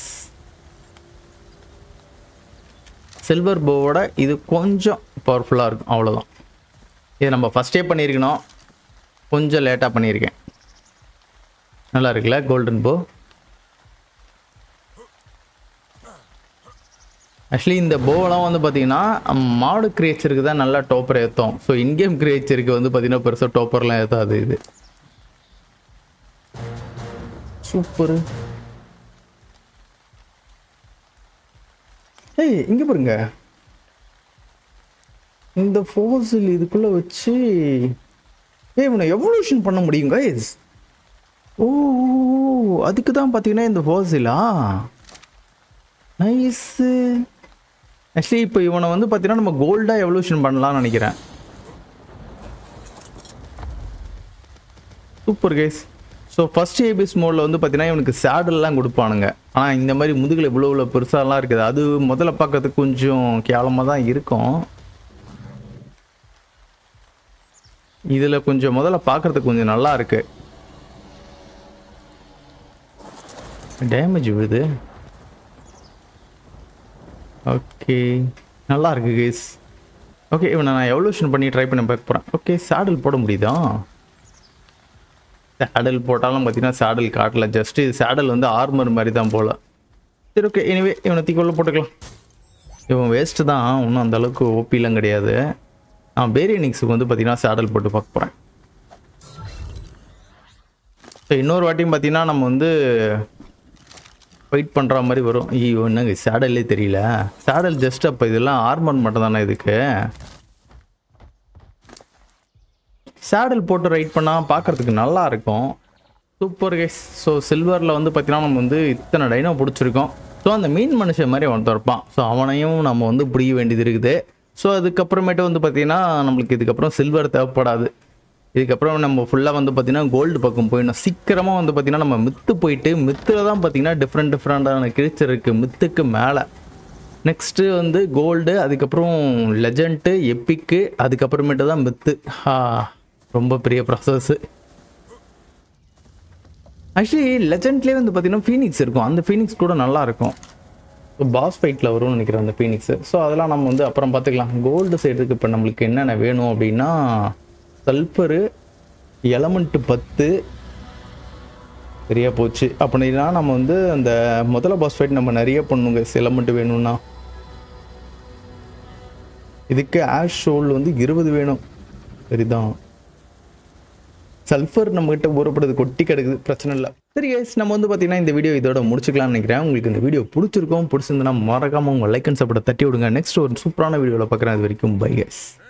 சில்வர் போவோட இது கொஞ்சம் பவர்ஃபுல்லாக இருக்கும் அவ்வளோதான் இது நம்ம ஃபஸ்ட்டே பண்ணியிருக்கணும் கொஞ்சம் லேட்டாக பண்ணியிருக்கேன் நல்லா இருக்குல்ல கோல்டன் போ ஆக்சுவலி இந்த போவெல்லாம் வந்து பார்த்தீங்கன்னா மாடு கிரியேச்சருக்கு தான் நல்லா டோப்பர் ஏற்றும் ஸோ இன்கேம் கிரியேச்சருக்கு வந்து பார்த்தீங்கன்னா பெருசாக டோப்பர்லாம் ஏற்றாது இது சூப்பரு ஏய் இங்கே பாருங்க இந்த ஃபோர்ஸில் இதுக்குள்ளே வச்சு ஏய் இவனை எவல்யூஷன் பண்ண முடியும் கைஸ் ஓ அதுக்கு தான் பார்த்தீங்கன்னா இந்த ஃபோர்ஸிலா நைஸு ஆக்சுவலி இப்போ இவனை வந்து பார்த்தீங்கன்னா நம்ம கோல்டாக எவல்யூஷன் பண்ணலாம்னு நினைக்கிறேன் super guys so first ABS மோடில் வந்து பார்த்தீங்கன்னா இவனுக்கு சேடல்லாம் கொடுப்பானுங்க ஆனால் இந்த மாதிரி முதுகில் இவ்வளோ இவ்வளோ பெருசாலாம் இருக்குது அது முதல்ல பார்க்கறதுக்கு கொஞ்சம் கேவலமாக தான் இருக்கும் இதில் கொஞ்சம் முதல்ல பார்க்கறதுக்கு கொஞ்சம் நல்லா இருக்கு டேமேஜ் விழுது ஓகே நல்லா இருக்கு கேஸ் ஓகே இவனை நான் எவல்யூஷன் பண்ணி ட்ரை பண்ணி பார்க்க போகிறேன் ஓகே சேடல் போட முடியுதா சேடல் போட்டாலும் பார்த்தீங்கன்னா சேடல் காட்டல ஜஸ்ட் இது சேடல் வந்து ஆர்மர் மாதிரி தான் போல சரி ஓகே எனிவே இவனை தீக்குள்ள போட்டுக்கலாம் இவன் வேஸ்ட்டு தான் ஒன்றும் அந்த அளவுக்கு ஓப்பிலாம் கிடையாது நான் பேரியனிக்ஸுக்கு வந்து பார்த்தீங்கன்னா சேடல் போட்டு பார்க்க போகிறேன் ஸோ இன்னொரு வாட்டியும் பார்த்தீங்கன்னா நம்ம வந்து ஃபைட் பண்ணுற மாதிரி வரும் ஐயோ என்னங்க சேடல்லே தெரியல சேடல் ஜஸ்ட் அப்போ இதெல்லாம் ஆர்மர் மட்டும் தானே இதுக்கு சேடல் போட்டு ரைட் பண்ணால் பார்க்கறதுக்கு நல்லா இருக்கும் சூப்பர் கேஸ் ஸோ சில்வரில் வந்து பார்த்தீங்கன்னா நம்ம வந்து இத்தனை டைனோ பிடிச்சிருக்கோம் ஸோ அந்த மீன் மனுஷன் மாதிரி அவன் திறப்பான் ஸோ அவனையும் நம்ம வந்து பிடிக்க வேண்டியது இருக்குது ஸோ அதுக்கப்புறமேட்டு வந்து பார்த்தீங்கன்னா நம்மளுக்கு இதுக்கப்புறம் சில்வர் தேவைப்படாது இதுக்கப்புறம் நம்ம ஃபுல்லாக வந்து பார்த்தீங்கன்னா கோல்டு பக்கம் போயிடணும் சீக்கிரமாக வந்து பார்த்தீங்கன்னா நம்ம மித்து போயிட்டு மித்தில் தான் பார்த்தீங்கன்னா டிஃப்ரெண்ட் டிஃப்ரெண்டான கிரீச்சர் இருக்குது மித்துக்கு மேலே நெக்ஸ்ட்டு வந்து கோல்டு அதுக்கப்புறம் லெஜண்ட்டு எப்பிக்கு அதுக்கப்புறமேட்டு தான் மித்து ஹா ரொம்ப பெரிய ப்ராசஸ்ஸு ஆக்சுவலி லெஜண்ட்லேயே வந்து பார்த்தீங்கன்னா ஃபீனிக்ஸ் இருக்கும் அந்த ஃபீனிக்ஸ் கூட நல்லா இருக்கும் பாஸ் ஃபைட்டில் வரும்னு நினைக்கிறேன் அந்த ஃபீனிக்ஸு ஸோ அதெல்லாம் நம்ம வந்து அப்புறம் பார்த்துக்கலாம் கோல்டு சைடுக்கு இப்போ நம்மளுக்கு என்னென்ன வேணும் அப்படின்னா சல்ஃபரு எலமெண்ட்டு பத்து சரியா போச்சு அப்படின்னா நம்ம வந்து அந்த முதல்ல பாஸ் ஃபைட் நம்ம நிறைய பண்ணுங்க எலமெண்ட் வேணும்னா இதுக்கு ஆஷ் ஷோல் வந்து இருபது வேணும் சரிதான் சல்ஃபர் நம்மகிட்ட ஊறப்படுது கொட்டி கிடக்குது பிரச்சனை இல்லை சரி guys நம்ம வந்து பார்த்தீங்கன்னா இந்த வீடியோ இதோட முடிச்சுக்கலாம்னு நினைக்கிறேன் உங்களுக்கு இந்த வீடியோ பிடிச்சிருக்கும் பிடிச்சிருந்தனா மறக்காம உங்கள் லைக் அண்ட் சப்போர்ட்டை தட்டி விடுங்க நெக்ஸ்ட் ஒரு சூப்பரான வீடியோவில் பார்க்குறேன் அது வரைக்கும் பை guys